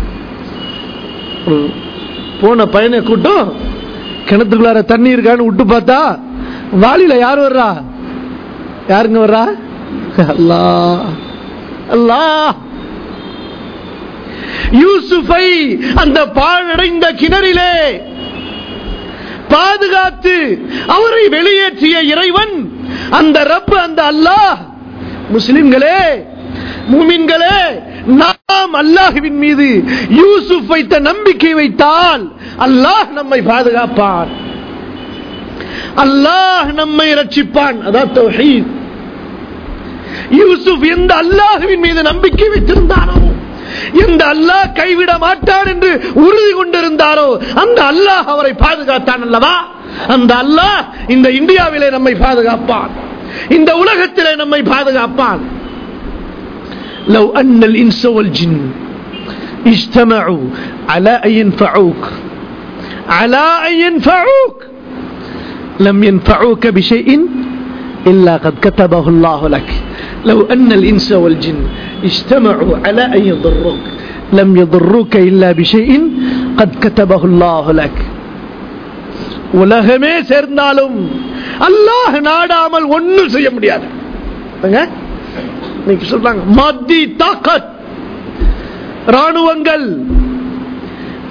போன பையனை கூட்டம் கிணத்துக்குள்ளார தண்ணி இருக்கான்னு விட்டு பார்த்தா வாளியில யார் வர்றா யாருங்க வர்றா அல்லாஹ் அல்லாஹ் யூசுஃபை அந்த பாழடைந்த கிணறிலே பாதுகாத்து அவரை வெளியேற்றிய இறைவன் அந்த ரப் அந்த அல்லாஹ் முஸ்லிம்களே மூமின்களே நாம் அல்லாஹுவின் மீது யூசுப் வைத்த நம்பிக்கை வைத்தால் அல்லாஹ் நம்மை பாதுகாப்பான் அல்லாஹ் நம்மை ரட்சிப்பான் அதான் தௌஹீத் யூசுப் எந்த அல்லாஹுவின் மீது நம்பிக்கை வைத்திருந்தானோ எந்த அல்லாஹ் கைவிட மாட்டான் என்று உறுதி கொண்டிருந்தாரோ அந்த அல்லாஹ் அவரை பாதுகாத்தான் அல்லவா அந்த அல்லாஹ் இந்த இந்தியாவிலே நம்மை பாதுகாப்பான் இந்த உலகத்திலே நம்மை பாதுகாப்பான் لو أن الإنس والجن اجتمعوا على أن ينفعوك على أن ينفعوك لم ينفعوك بشيء إلا قد كتبه الله لك لو أن الإنس والجن اجتمعوا على أن يضروك لم يضروك إلا بشيء قد كتبه الله لك உலகமே சேர்ந்தாலும் அல்லாஹ் நாடாமல் ஒண்ணும் செய்ய முடியாது பாருங்க, இன்னைக்கு சொல்றாங்க மத்தி தாக்கத் ராணுவங்கள்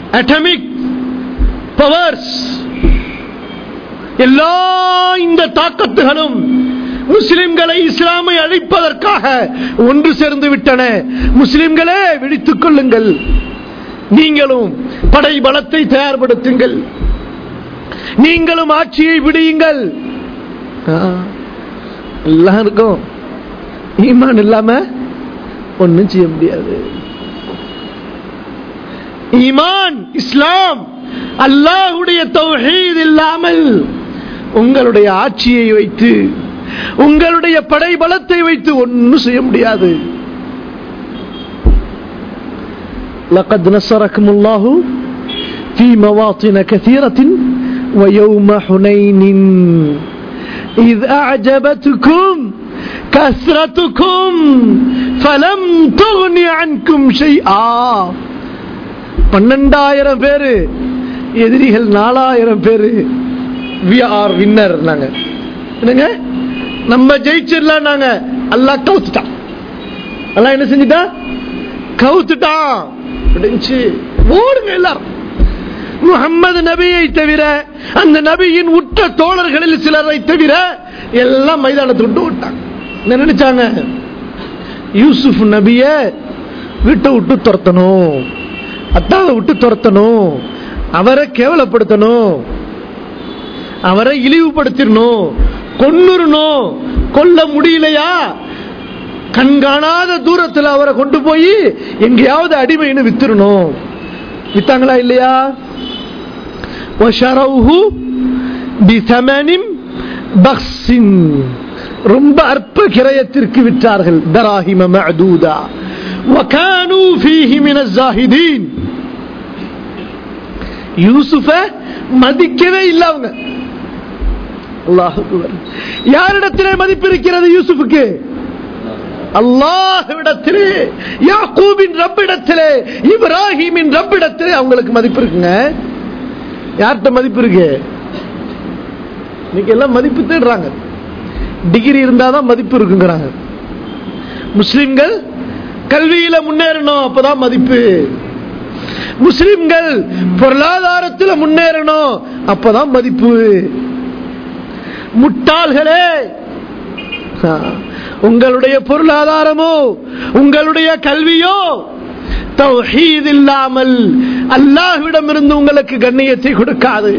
அட்டமிக் பவர்ஸ் எல்லா இந்த தாக்கத்துகளும் முஸ்லிம்களை இஸ்லாமை அழிப்பதற்காக ஒன்று சேர்ந்து விட்டன முஸ்லிம்களே விழித்துக் கொள்ளுங்கள் நீங்களும் படை பலத்தை தயார்படுத்துங்கள் நீங்களும் ஆட்சியை விடியுங்கள் ஆ, எல்லாம் இருக்கும் ஈமான் இல்லாம ஒண்ணும் செய்ய முடியாது ஈமான் இஸ்லாம் அல்லாஹுடைய தௌஹீத் இல்லாமல் உங்களுடைய ஆட்சியை வைத்து உங்களுடைய படை பலத்தை வைத்து ஒன்றும் செய்ய முடியாது لقد نصركم الله في مواطن كثيرة ويوم حنين إذ أعجبتكم كثرتكم فلم تغن عنكم شيئا பன்னெண்டாயிரம் பேரு எதிரிகள் நாலாயிரம் பேரு வி ஆர் வின்னர் நாங்க என்னங்க நம்ம ஜெயிச்சிடலாம் நாங்க அல்லாஹ் கவுத்துட்டான் அல்லாஹ் என்ன செஞ்சுட்டான் கவுத்துட்டான் முடிஞ்சு ஓடுங்க எல்லாரும் முகம்மது நபியை தவிர அந்த நபியின் உற்ற தோழர்களில் சிலரை தவிர எல்லாம் மைதானத்தை விட்டு விட்டாங்க என்ன நினைச்சாங்க யூசுப் நபிய வீட்டை விட்டு துரத்தணும் அத்தாவை விட்டு துரத்தணும் அவரை கேவலப்படுத்தணும் அவரை இழிவுபடுத்திடணும் கொன்னுறணும் கொல்ல முடியலையா கண்காணாத தூரத்தில் அவரை கொண்டு போய் எங்கேயாவது அடிமைன்னு வித்துறணும் வித்தாங்களா இல்லையா وشروه بثمن بخس ரொம்ப அற்ப கிரயத்திற்கு விற்றார்கள் தராஹிம மஅதூதா وكانوا فيه من الزاهدين யூசுஃப மதிக்கவே இல்ல அவங்க அல்லாஹ் யாரிடத்திலே மதிப்பு இருக்கிறது யூசுஃபுக்கு அல்லாஹ்விடத்திலே யாக்கூபின் ரப்பிடத்திலே இப்ராஹிமின் ரப்பிடத்திலே அவங்களுக்கு மதிப்பு இருக்குங்க யார்கிட்ட மதிப்பு இருக்கு இன்னைக்கு எல்லாம் மதிப்பு தேடுறாங்க டிகிரி இருந்தாதான் மதிப்பு இருக்குங்கிறாங்க முஸ்லிம்கள் கல்வியில முன்னேறணும் அப்பதான் மதிப்பு முஸ்லிம்கள் பொருளாதாரத்தில் முன்னேறணும் அப்பதான் மதிப்பு முட்டாள்களே ஆ, உங்களுடைய பொருளாதாரமோ உங்களுடைய கல்வியோ தௌஹீத் இல்லாமல் அல்லாஹ்விடமிருந்து உங்களுக்கு கண்ணியத்தை கொடுக்காது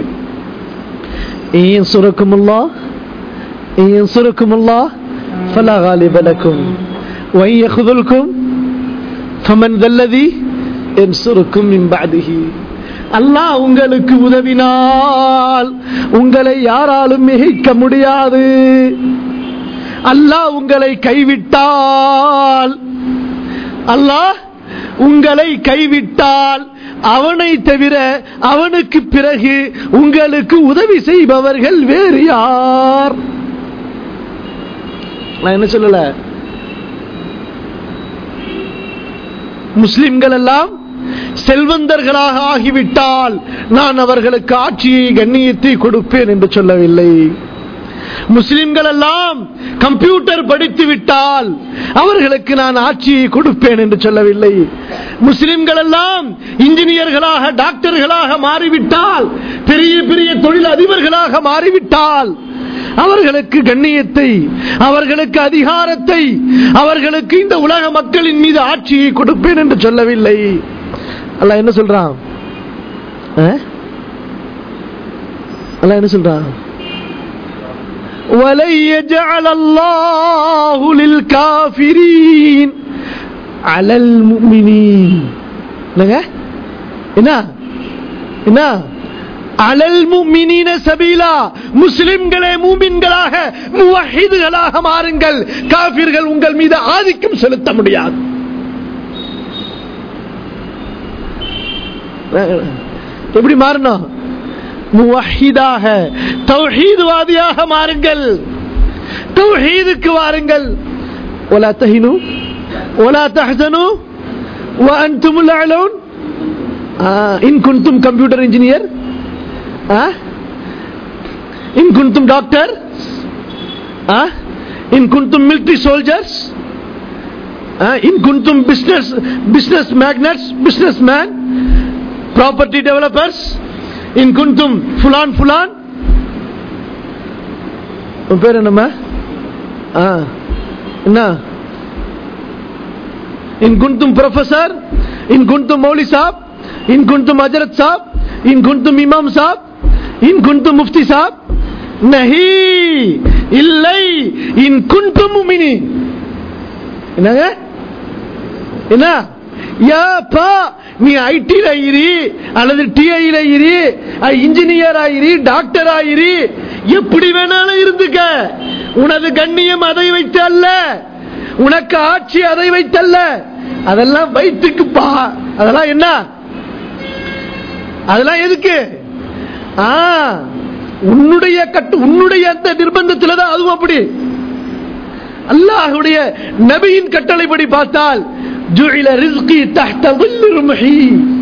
ينصركم الله إن ينصركم الله فلا غالب لكم وإن يخذلكم فمن ذا الذي ينصركم من بعده அல்லாஹ் உங்களுக்கு உதவினால் உங்களை யாராலும் மிகைக்க முடியாது அல்லாஹ் உங்களை கைவிட்டால் அல்லாஹ் உங்களை கைவிட்டால் அவனை தவிர அவனுக்கு பிறகு உங்களுக்கு உதவி செய்பவர்கள் வேறு யார் நான் என்ன சொல்லல முஸ்லிம்கள் எல்லாம் செல்வந்தர்களாக ஆகிவிட்டால் நான் அவர்களுக்கு ஆட்சியை கண்ணியத்தை கொடுப்பேன் என்று சொல்லவில்லை முஸ்லிம்கள் எல்லாம் கம்ப்யூட்டர் படித்து விட்டால் அவர்களுக்கு நான் ஆட்சியை கொடுப்பேன் என்று சொல்லவில்லை முஸ்லிம்கள் எல்லாம் இன்ஜினியர்களாக டாக்டர்களாக மாறிவிட்டால் பெரிய பெரிய தொழில் அதிபர்களாக மாறிவிட்டால் அவர்களுக்கு கண்ணியத்தை அவர்களுக்கு அதிகாரத்தை அவர்களுக்கு இந்த உலக மக்களின் மீது ஆட்சியை கொடுப்பேன் என்று சொல்லவில்லை அல்லாஹ் என்ன சொல்றான் அஹ்? அல்லாஹ் என்ன சொல்றான் ولن يجعل الله للكافرين على المؤمنين என்னங்க என்ன என்ன அலல் முமினீன சபீலா முஸ்லிம்களே மூமின்களாக முவஹிதுகளாக மாறுங்கள் காபிர்கள் உங்கள் மீது ஆதிக்கம் செலுத்த முடியாது எப்படி மாறணும் முவஹிதாக தௌஹீதுவாதியாக மாறுங்கள் தௌஹீதுக்கு வாருங்கள் ولا تهنوا ولا تحزنوا وانتم الاعلون آه ان كنتم كمبيوتر انجينير آه ان كنتم دكتور آه ان كنتم military soldiers آه ان كنتم business business magnates businessman property developers இன் குந்தும் ஃபுலான் ஃபுலான் உன் பேர் என்னம்மா ஆ என்ன இன் குந்தும் ப்ரொஃபசர் இன் குந்தும் மௌலி சாப் இன் குந்தும் அஜரத் சாப் இன் குந்தும் இமாம் சாப் இன் குந்தும் முஃப்தி சாப் நஹி இல்லை இன் குந்தும் முமினி என்னங்க என்ன ஏப்பா நீ ஐடில இரு அல்லது டிஐல இரு இன்ஜினியர் ஆயிரு டாக்டர் ஆயிரு எப்படி வேணாலும் இருந்துக்க உனது கண்ணியம் அதை வைத்து அல்ல உனக்கு ஆட்சி அதை வைத்தல்ல அதெல்லாம் வயிற்றுக்குப்பா அதெல்லாம் என்ன அதெல்லாம் எதுக்கு ஆ உன்னுடைய கட்டு உன்னுடைய அந்த நிர்பந்தத்தில் தான் அதுவும் அப்படி அல்லாஹுடைய நபியின் கட்டளைப்படி பார்த்தால் ஜுஇல ரிஸ்கி தஹ்த ظل رمحي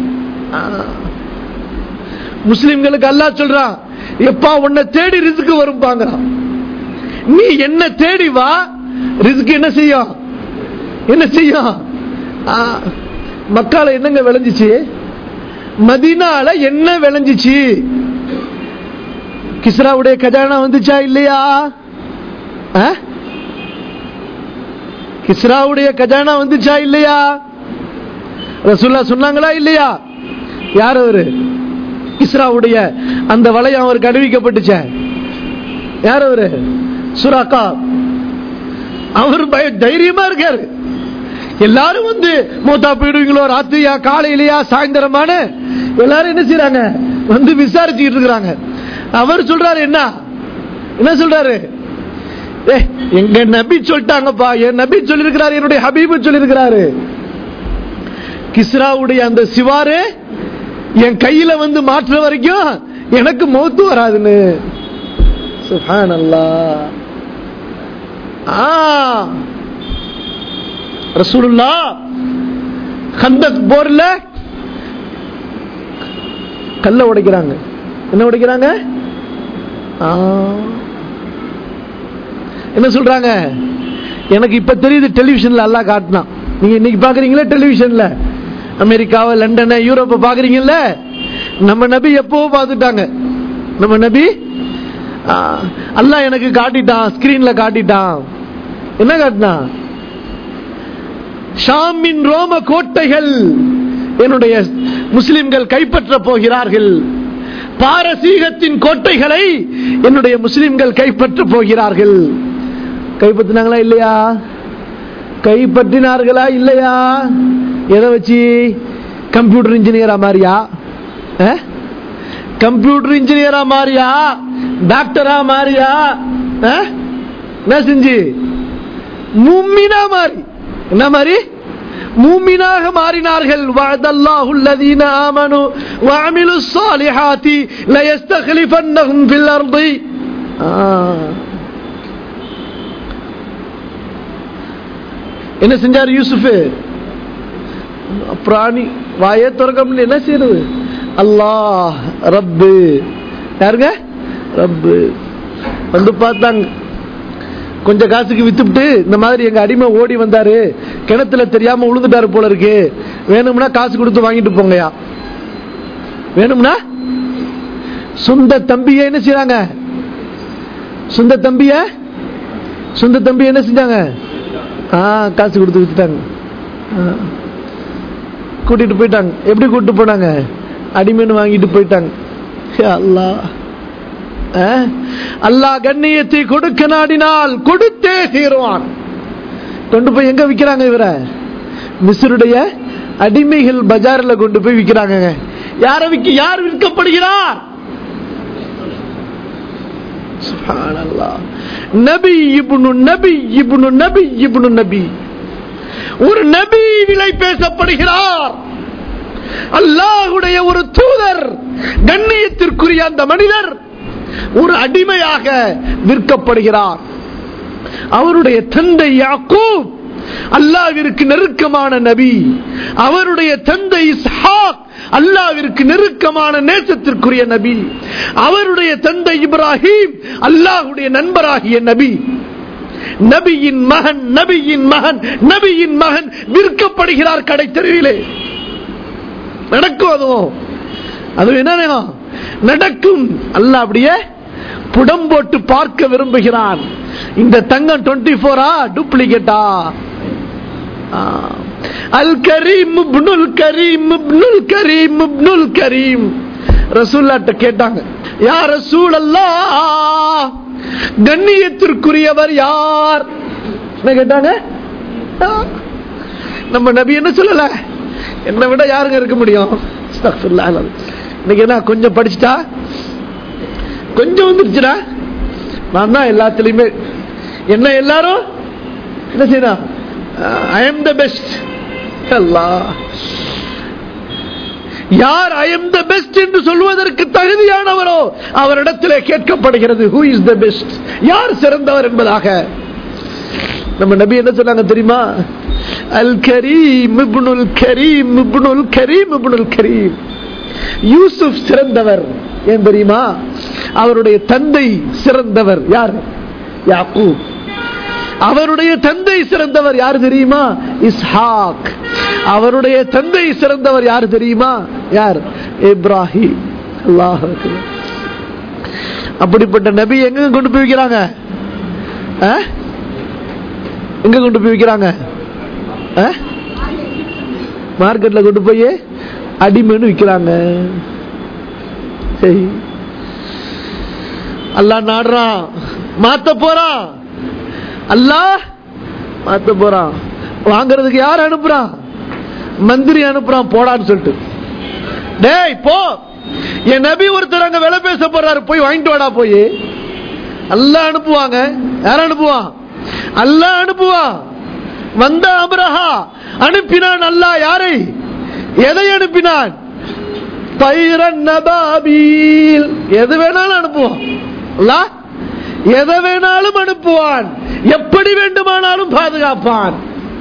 முஸ்லிம்களுக்கு அல்லாஹ் சொல்றான் எப்பா உன்னை தேடி ரிஸ்க் வரும் பாங்கறான் நீ என்ன தேடி வா ரிஸ்க் என்ன செய்யும் என்ன செய்யும் ஆ, மக்கால என்னங்க விளைஞ்சிச்சு மதினால என்ன விளைஞ்சிச்சு கிஸ்ராவுடைய கஜானா வந்துச்சா இல்லையா ஆ? கிஸ்ராவுடைய கஜானா வந்துச்சா இல்லையா ரசூல்லா சொன்னாங்களா இல்லையா யார் அவரு கிஸ்ராவுடைய அந்த வளையம் அவருக்கு அறிவிக்கப்பட்டுச்ச யார் அவரு சுராக்கா அவர் பய தைரியமா இருக்காரு எல்லாரும் வந்து மூத்தா போயிடுவீங்களோ ராத்திரியா காலையிலயா சாயந்தரமான எல்லாரும் என்ன செய்றாங்க வந்து விசாரிச்சுக்கிட்டு இருக்கிறாங்க அவர் சொல்றாரு என்ன என்ன சொல்றாரு ஏ எங்க நபி சொல்லிட்டாங்கப்பா என் நபி சொல்லிருக்கிறாரு என்னுடைய ஹபீபு சொல்லிருக்கிறாரு கிஸ்ராவுடைய அந்த சிவாரு என் கையில வந்து மாற்ற வரைக்கும் எனக்கு மௌத்து வராதுன்னு சுப்ஹானல்லாஹ் ஆ ரசூலுல்லா கந்தக் போர்ல கல்ல உடைக்கிறாங்க என்ன உடைக்கிறாங்க ஆ. என்ன சொல்றாங்க எனக்கு இப்ப தெரியுது டெலிவிஷன்ல எல்லாம் காட்டினான் நீங்க இன்னைக்கு பாக்குறீங்களா டெலிவிஷன்ல அமெரிக்காவை லண்டனை யூரோப்பை பாக்குறீங்கல்ல நம்ம நபி எப்போ பார்த்துட்டாங்க நம்ம நபி ஆ, அல்லாஹ் எனக்கு காட்டிட்டான் ஸ்கிரீன்ல காட்டிட்டான் என்ன காட்டினான் ஷாமின் ரோம கோட்டைகள் என்னுடைய முஸ்லிம்கள் கைப்பற்ற போகிறார்கள் பாரசீகத்தின் கோட்டைகளை என்னுடைய முஸ்லிம்கள் கைப்பற்ற போகிறார்கள் கைப்பற்றினாங்களா இல்லையா கைப்பற்றினார்களா இல்லையா எதை வச்சு கம்ப்யூட்டர் இன்ஜினியரா மாறியா அஹ்? கம்ப்யூட்டர் இன்ஜினியரா மாறியா டாக்டரா மாறியா அஹ்? என்ன செஞ்சு மும்மினா மாறி என்ன மாதிரி மூமினாக மாறினார்கள் வஅதல்லாஹு الذين آمنوا وعملوا الصالحات ليستخلفنهم في الأرض ஆ. என்ன செஞ்சார் யூசுஃப் பிராணி வாயே திறக்க முடியல என்ன செய்யறது அல்லாஹ் ரப்பு யாருங்க ரப்பு வந்து பார்த்தாங்க கொஞ்ச காசுக்கு வித்துட்டு இந்த மாதிரி எங்க அடிமை ஓடி வந்தாரு கிணத்துல தெரியாம உழுந்துட்டாரு போல இருக்கு வேணும்னா காசு கொடுத்து வாங்கிட்டு போங்கயா வேணும்னா சொந்த தம்பிய என்ன செய்றாங்க சொந்த தம்பிய சொந்த தம்பி என்ன செஞ்சாங்க ஆ காசு கொடுத்து வித்துட்டாங்க ஆ. கூட்டிட்டு போயிட்டாங்க எப்படி கூட்டிட்டு போனாங்க அடிமைன்னு வாங்கிட்டு போயிட்டாங்க யா அல்லாஹ் ஆ? அல்லாஹ் கண்ணியத்தை கொடுக்க நாடினால் கொடுத்தே தீருவான் கொண்டு போய் எங்க விக்கிறாங்க இவரை மிஸ்ருடைய அடிமைகள் பஜார்ல கொண்டு போய் விக்கிறாங்க யார விக்க யார் விற்கப்படுகிறார் சுப்ஹானல்லாஹ். நபி இப்னு நபி இப்னு நபி இப்னு நபி ஒரு நபி விலை பேசப்படுகிறார் அல்லாஹுடைய ஒரு தூதர் கண்ணியத்திற்குரிய அந்த மனிதர் ஒரு அடிமையாக விற்கப்படுகிறார் அவருடைய தந்தை யாக்கூப் அல்லாவிற்கு நெருக்கமான நபி அவருடைய தந்தை இஸ்ஹாக் அல்லாவிற்கு நெருக்கமான நேசத்திற்குரிய நபி அவருடைய தந்தை இப்ராஹிம் அல்லாஹுடைய நண்பராகிய நபி நபியின் மகன் நபியின் மகன் நபியின் மகன் விற்கப்படுகிறார் கடை தெருவிலே நடக்கும் அதுவும் அது என்ன வேணும் நடக்கும் அல்லாஹ் அப்படியே புடம் போட்டு பார்க்க விரும்புகிறான் இந்த தங்கம் டுவெண்ட்டி ஃபோரா டூப்ளிகேட்டா அல் கரீம் இப்னுல் கரீம் இப்னுல் கரீம் இப்னுல் கரீம் ரசூல்லாட்ட கேட்டாங்க யா ரசூல் கண்ணியத்திற்குரியவர் யார் என்ன கேட்டாங்க ஆ. நம்ம நபி என்ன சொல்லல என்னை விட யாருங்க இருக்க முடியும் அஸ்தக்ஃபிருல்லாஹ் அல் அலீம். இன்னைக்கு என்ன கொஞ்சம் படிச்சுட்டா கொஞ்சம் வந்துருச்சுடா நான் தான் எல்லாத்துலயுமே என்ன எல்லாரும் என்ன செய்யணும் ஐ எம் த பெஸ்ட் அல்லாஹ் யார் ஐ எம் த பெஸ்ட் என்று சொல்வதற்கு தகுதியானவரோ அவரிடத்திலே கேட்கப்படுகிறது ஹூ இஸ் த பெஸ்ட் யார் சிறந்தவர் என்பதாக நம்ம நபி என்ன சொன்னாங்க தெரியுமா அல் கரீம் இப்னுல் கரீம் இப்னுல் கரீம் இப்னுல் கரீம் யூசுப் சிறந்தவர் ஏன் தெரியுமா அவருடைய தந்தை சிறந்தவர் யார் யாக்கூப் அவருடைய தந்தை சிறந்தவர் யார் தெரியுமா இஸ்ஹாக் அவருடைய தந்தை சிறந்தவர் யார் தெரியுமா யார் இப்ராஹிம் அல்லாஹ் அக்பர். அப்படிப்பட்ட நபி எங்க கொண்டு போய் வைக்கிறாங்க ஆ? எங்க கொண்டு போய் வைக்கிறாங்க ஆ? மார்க்கெட்ல கொண்டு போய் அடிமைன்னு விற்கிறாங்க சரி அல்லாஹ் நாடுறான் மாத்த போறான் அல்லாஹ் மாத்த போறான் வாங்குறதுக்கு யார் அனுப்புறான் மந்திரி அனுப்புறான் போடான்னு சொல்லிட்டு டேய் போ என் நபி ஒருத்தர் அங்க விலை பேச போறாரு போய் வாங்கிட்டு வாடா போய் அல்லாஹ் அனுப்புவாங்க யார் அனுப்புவான் அல்லாஹ் அனுப்புவான் வந்த அபரஹா அனுப்பினான் அல்லாஹ் யாரை எதை அனுப்பினான் பைரன் நபாபீல் எது வேணாலும் அனுப்புவான் அல்லாஹ் எதை வேணாலும் அனுப்புவான் எப்படி வேண்டுமானாலும் பாதுகாப்பான்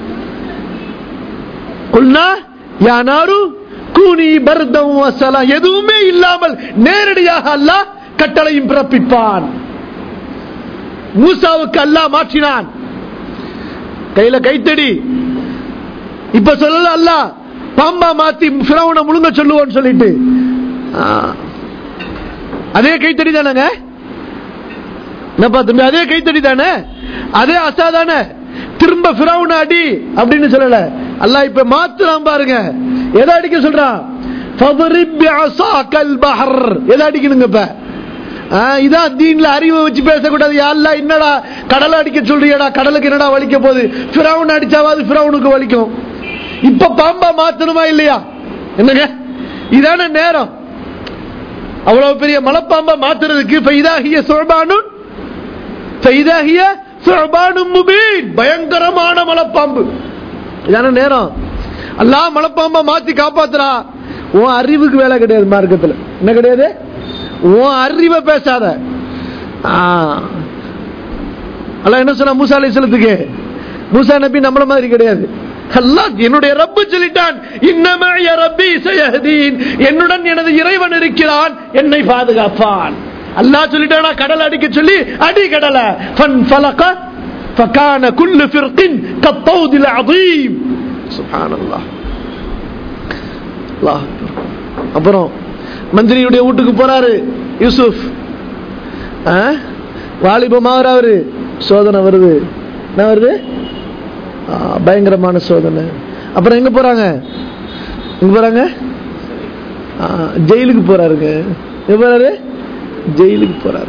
குல்னா யானாரு கூனி பர்தம் வசலாம் எதுவுமே இல்லாமல் நேரடியாக அல்லாஹ் கட்டளையும் பிறப்பிப்பான் மூசாவுக்கு அல்லாஹ் மாற்றினான் கையில கைத்தடி இப்ப சொல்லல அல்லாஹ் பாம்பா மாத்தி பிறவனை முழுங்க சொல்லுவோன்னு சொல்லிட்டு ஆ. அதே கைத்தடி தானங்க என்னப்பா தம்பி அதே கைத்தடி தானே அதே அசா தானே திரும்ப பிறவுன அடி அப்படின்னு சொல்லல அல்லாஹ் இப்ப மாத்துறான் பாருங்க எதை அடிக்க சொல்றான் فَضْرِبْ بِعَصَاكَ الْبَحْرَ. எதை அடிக்கணுங்க இப்ப ஆ, இதான் தீன்ல அறிவை வச்சு பேசக்கூடாது யாழ்லா என்னடா கடலை அடிக்க சொல்றியடா கடலுக்கு என்னடா வலிக்க போகுது பிறவுன் அடிச்சாவது பிறவுனுக்கு வலிக்கும் இப்ப பாம்பா மாத்தணுமா இல்லையா என்னங்க இதான நேரம் அவ்வளவு பெரிய மலைப்பாம்பா மாத்துறதுக்கு ஃபைதாகிய சுழபானுன் ஃபைதாகிய சுழபானும் முபீன் பயங்கரமான மலைப்பாம்பு இதான நேரம் அல்லாஹ் மலைப்பாம்பா மாத்தி காப்பாத்துறா உன் அறிவுக்கு வேலை கிடையாது மார்க்கத்துல என்ன கிடையாது உன் அறிவை பேசாத ஆ. அல்லாஹ் என்ன சொன்னா மூசா அலைஹிஸ்ஸலாத்துக்கு மூசா நபி நம்மள மாதிரி கிடையாது அல்லாஹ் என்னுடைய ரப்பு சொல்லிட்டான் இன்னமய ரப்பி சயஹதீன் என்னுடன் எனது இறைவன் இருக்கிறான் என்னை பாதுகாப்பான் அல்லாஹ் சொல்லிட்டானா கடல் அடிக்க சொல்லி அடி கடல ஃபன் ஃபலக فكان كل فرق كالطود العظيم سبحان الله அல்லாஹ் அக்பர். அப்புறம் மந்திரியுடைய வீட்டுக்கு போறாரு யூசுப் ஆ? வாலிபமாகற அவரு சோதனை வருது என்ன வருது ஆ, பயங்கரமான சோதனை அப்புறம் எங்க போறாங்க எங்க போறாங்க ஆ, ஜெயிலுக்கு போறாருங்க எங்க போறாரு ஜெயிலுக்கு போறாரு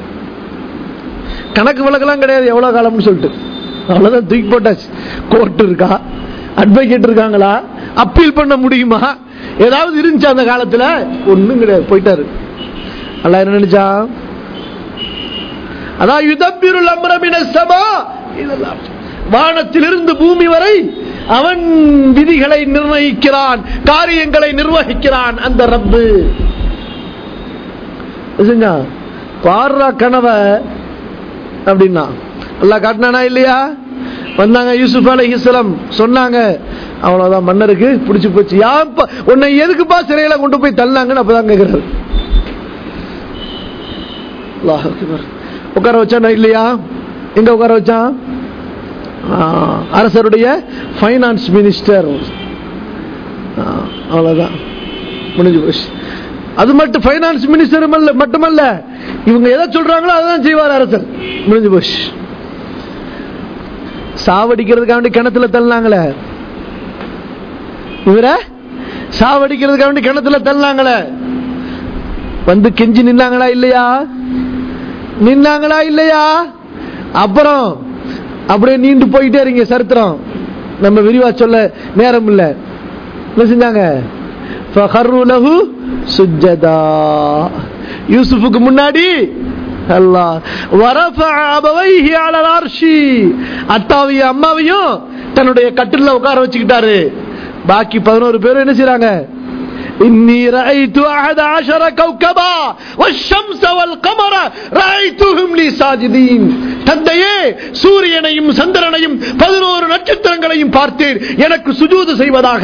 கணக்கு வழக்கெல்லாம் கிடையாது எவ்வளவு காலம்னு சொல்லிட்டு அவ்வளவுதான் தூக்கி போட்டாச்சு கோர்ட் இருக்கா அட்வொகேட் இருக்காங்களா அப்பீல் பண்ண முடியுமா ஏதாவது இருந்துச்சு அந்த காலத்துல ஒண்ணும் கிடையாது போயிட்டாரு அல்லாஹ் என்ன நினைச்சா அதான் யுதப்பிருள் அம்ரமின சபா இதெல்லாம் வானத்திலிருந்து பூமி வரை அவன் விதிகளை நிர்ணயிக்கிறான் காரியங்களை நிர்வகிக்கிறான் அந்த ரப்பு செஞ்சா பாடுறா கனவை அப்படின்னா அல்லாஹ் காட்டினானா இல்லையா வந்தாங்க யூசுப் அலைஹிஸ்ஸலாம் சொன்னாங்க அவ்வளவுதான் மன்னருக்கு பிடிச்சு போச்சு யாப்பா உன்னை எதுக்குப்பா சிறையில கொண்டு போய் தள்ளாங்கன்னு அப்பதான் கேக்குறாரு அல்லாஹ் அக்பர். உட்கார வச்சானா இல்லையா எங்க உட்கார வச்சான் ஆ, அரசருடைய ஃபைனான்ஸ் மினிஸ்டர் அவ்வளவுதான் முடிஞ்சு போச்சு அது மட்டும் பைனான்ஸ் மினிஸ்டர் மட்டுமல்ல இவங்க எதை சொல்றாங்களோ அதான் செய்வார் அரசர் முடிஞ்சு போச்சு சாவடிக்கிறதுக்காண்டி கிணத்துல தள்ளினாங்களே இவர சாவடிக்கிறதுக்காண்டி கிணத்துல தள்ளினாங்களே வந்து கெஞ்சி நின்னாங்களா இல்லையா நின்னாங்களா இல்லையா அப்புறம் அப்படியே நீண்டு போயிட்டே இருங்க சரித்திரம் நம்ம விரிவா சொல்ல நேரம் இல்ல என்ன செஞ்சாங்க فَخَرُّوا لَهُ سُجَّدًا. யூசுஃபுக்கு முன்னாடி அல்லாஹ் وَرَفَعَ أَبَوَيْهِ عَلَى الْعَرْشِ. அத்தாவையும் அம்மாவையும் தன்னுடைய கட்டில்ல உட்கார வச்சுக்கிட்டாரு பாக்கி பதினோரு பேரும் என்ன செய்றாங்க إني رأيت أحد عشر كوكبا والشمس والقمر رأيتهم لي ساجدين தந்தையே சூரியனையும் சந்திரனையும் பதினோரு நட்சத்திரங்களையும் பார்த்தேன் எனக்கு சுஜூது செய்வதாக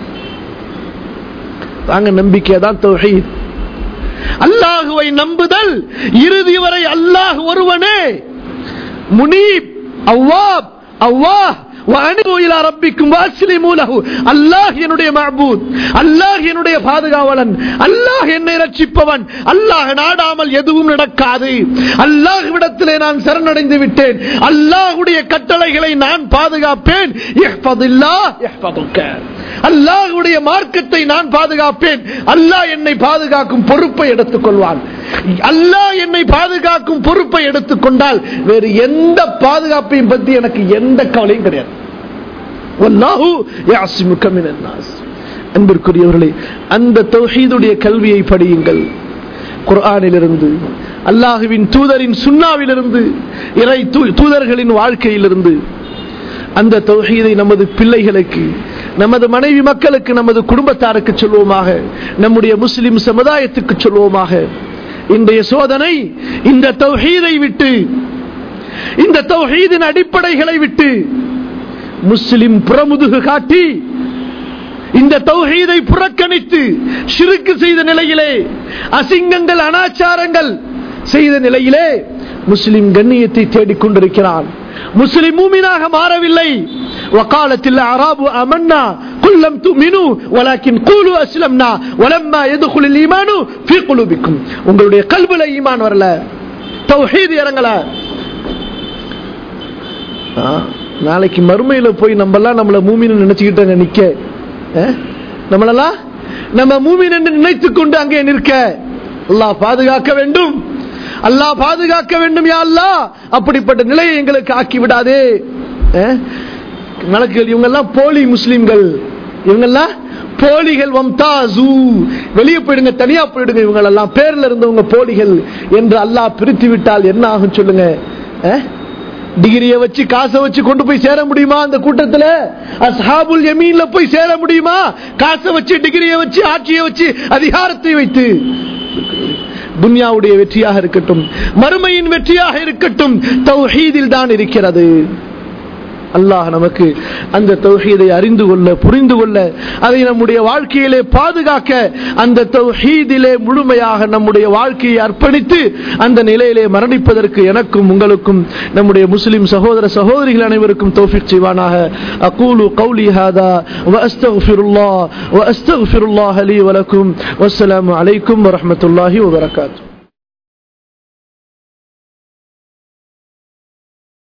தாங்க நம்பிக்கை தான் தௌஹீத் அல்லாஹுவை நம்புதல் இறுதி வரை அல்லாஹ் ஒருவனே முனீப் அவ்வாப் அல்லாஹ் وأنبوا إلى ربكم وأسلموا له அல்லாஹ் என்னுடைய மஅபூத் அல்லாஹ் என்னுடைய பாதுகாவலன் அல்லாஹ் என்னை ரட்சிப்பவன் அல்லாஹ் நாடாமல் எதுவும் நடக்காது அல்லாஹ்விடத்திலே நான் சரணடைந்து விட்டேன் அல்லாஹ்வுடைய கட்டளைகளை நான் பாதுகாப்பேன் இஹ்ஃபதில்லாஹ் இஹ்ஃபதுக்க அல்லாஹ்வுடைய மார்க்கத்தை நான் பாதுகாப்பேன் அல்லாஹ் என்னை பாதுகாக்கும் பொறுப்பை எடுத்துக் கொள்வான் அல்லாஹ் என்னை பாதுகாக்கும் பொறுப்பை எடுத்துக்கொண்டால் வேறு எந்த பாதுகாப்பையும் பற்றி எனக்கு எந்த கவலையும் கிடையாது வல்லாஹு யாசிமுக மினன் நாஸ். அன்பிற்குரியவர்களே அந்த தௌஹீதுடைய கல்வியை படியுங்கள் குர்ஆனிலிருந்து அல்லாஹுவின் தூதரின் சுன்னாவிலிருந்து இறை தூ- தூதர்களின் வாழ்க்கையிலிருந்து அந்த தௌஹீதை நமது பிள்ளைகளுக்கு நமது மனைவி மக்களுக்கு நமது குடும்பத்தாருக்கு சொல்வோமாக நம்முடைய முஸ்லிம் சமுதாயத்துக்கு சொல்வோமாக இன்றைய சோதனை இந்த தௌஹீதை விட்டு இந்த தௌஹீதின் அடிப்படைகளை விட்டு முஸ்லிம் புறமுதுகு காட்டி இந்த தௌஹீதை புறக்கணித்து ஷிருக்கு செய்த நிலையிலே அசிங்கங்கள் அனாச்சாரங்கள் செய்த நிலையிலே முஸ்லிம் கண்ணியத்தை தேடிக் கொண்டிருக்கிறான் முஸ்லிம் மூமினாக மாறவில்லை وقالت الاعراب آمنا قل لم تؤمنوا ولكن قولوا اسلمنا ولما يدخل الايمان في قلوبكم உங்களுடைய கல்வில ஈமான் வரல தௌஹீத் இறங்கல ஆ, நாளைக்கு மறுமையில போய் நம்மெல்லாம் நம்மள மூமின்னு நினைச்சுக்கிட்டாங்க நிக்க ஆ? நம்மளெல்லாம் நம்ம மூமின் என்று நினைத்துக் கொண்டு அங்கே நிற்க அல்லாஹ் பாதுகாக்க வேண்டும் அல்லாஹ் பாதுகாக்க வேண்டும் யா அல்லாஹ் அப்படிப்பட்ட நிலையை எங்களுக்கு ஆக்கி விடாதே ஆ? மலக்குகள் இவங்கெல்லாம் போலி முஸ்லிம்கள் இவங்கெல்லாம் போலிகள் வம்தாசு வெளியே போயிடுங்க தனியா போயிடுங்க இவங்களெல்லாம் பேர்ல இருந்தவங்க போலிகள் என்று அல்லாஹ் பிரித்து விட்டால் என்ன ஆகும் சொல்லுங்க ஆ? டிகிரியை வச்சு காசை வச்சு கொண்டு போய் சேர முடியுமா அந்த கூட்டத்துல அஸ்ஹாபுல் யமீன்ல போய் சேர முடியுமா காசை வச்சு டிகிரியை வச்சு ஆட்சியை வச்சு அதிகாரத்தை வைத்து துன்யாவுடைய வெற்றியாக இருக்கட்டும் மறுமையின் வெற்றியாக இருக்கட்டும் தௌஹீதில் தான் இருக்கிறது அல்லாஹ் நமக்கு அந்த தௌஹீதை அறிந்து கொள்ள புரிந்து கொள்ள அதை நம்முடைய வாழ்க்கையிலே பாதுகாக்க அந்த தௌஹீதிலே முழுமையாக நம்முடைய வாழ்க்கையை அர்ப்பணித்து அந்த நிலையிலே மரணிப்பதற்கு எனக்கும் உங்களுக்கும் நம்முடைய முஸ்லிம் சகோதர சகோதரிகள் அனைவருக்கும் தௌஃபிக் செய்வானாக அகூலு கௌலி ஹாதா وأستغفر الله وأستغفر الله لي ولكم والسلام عليكم ورحمة الله وبركاته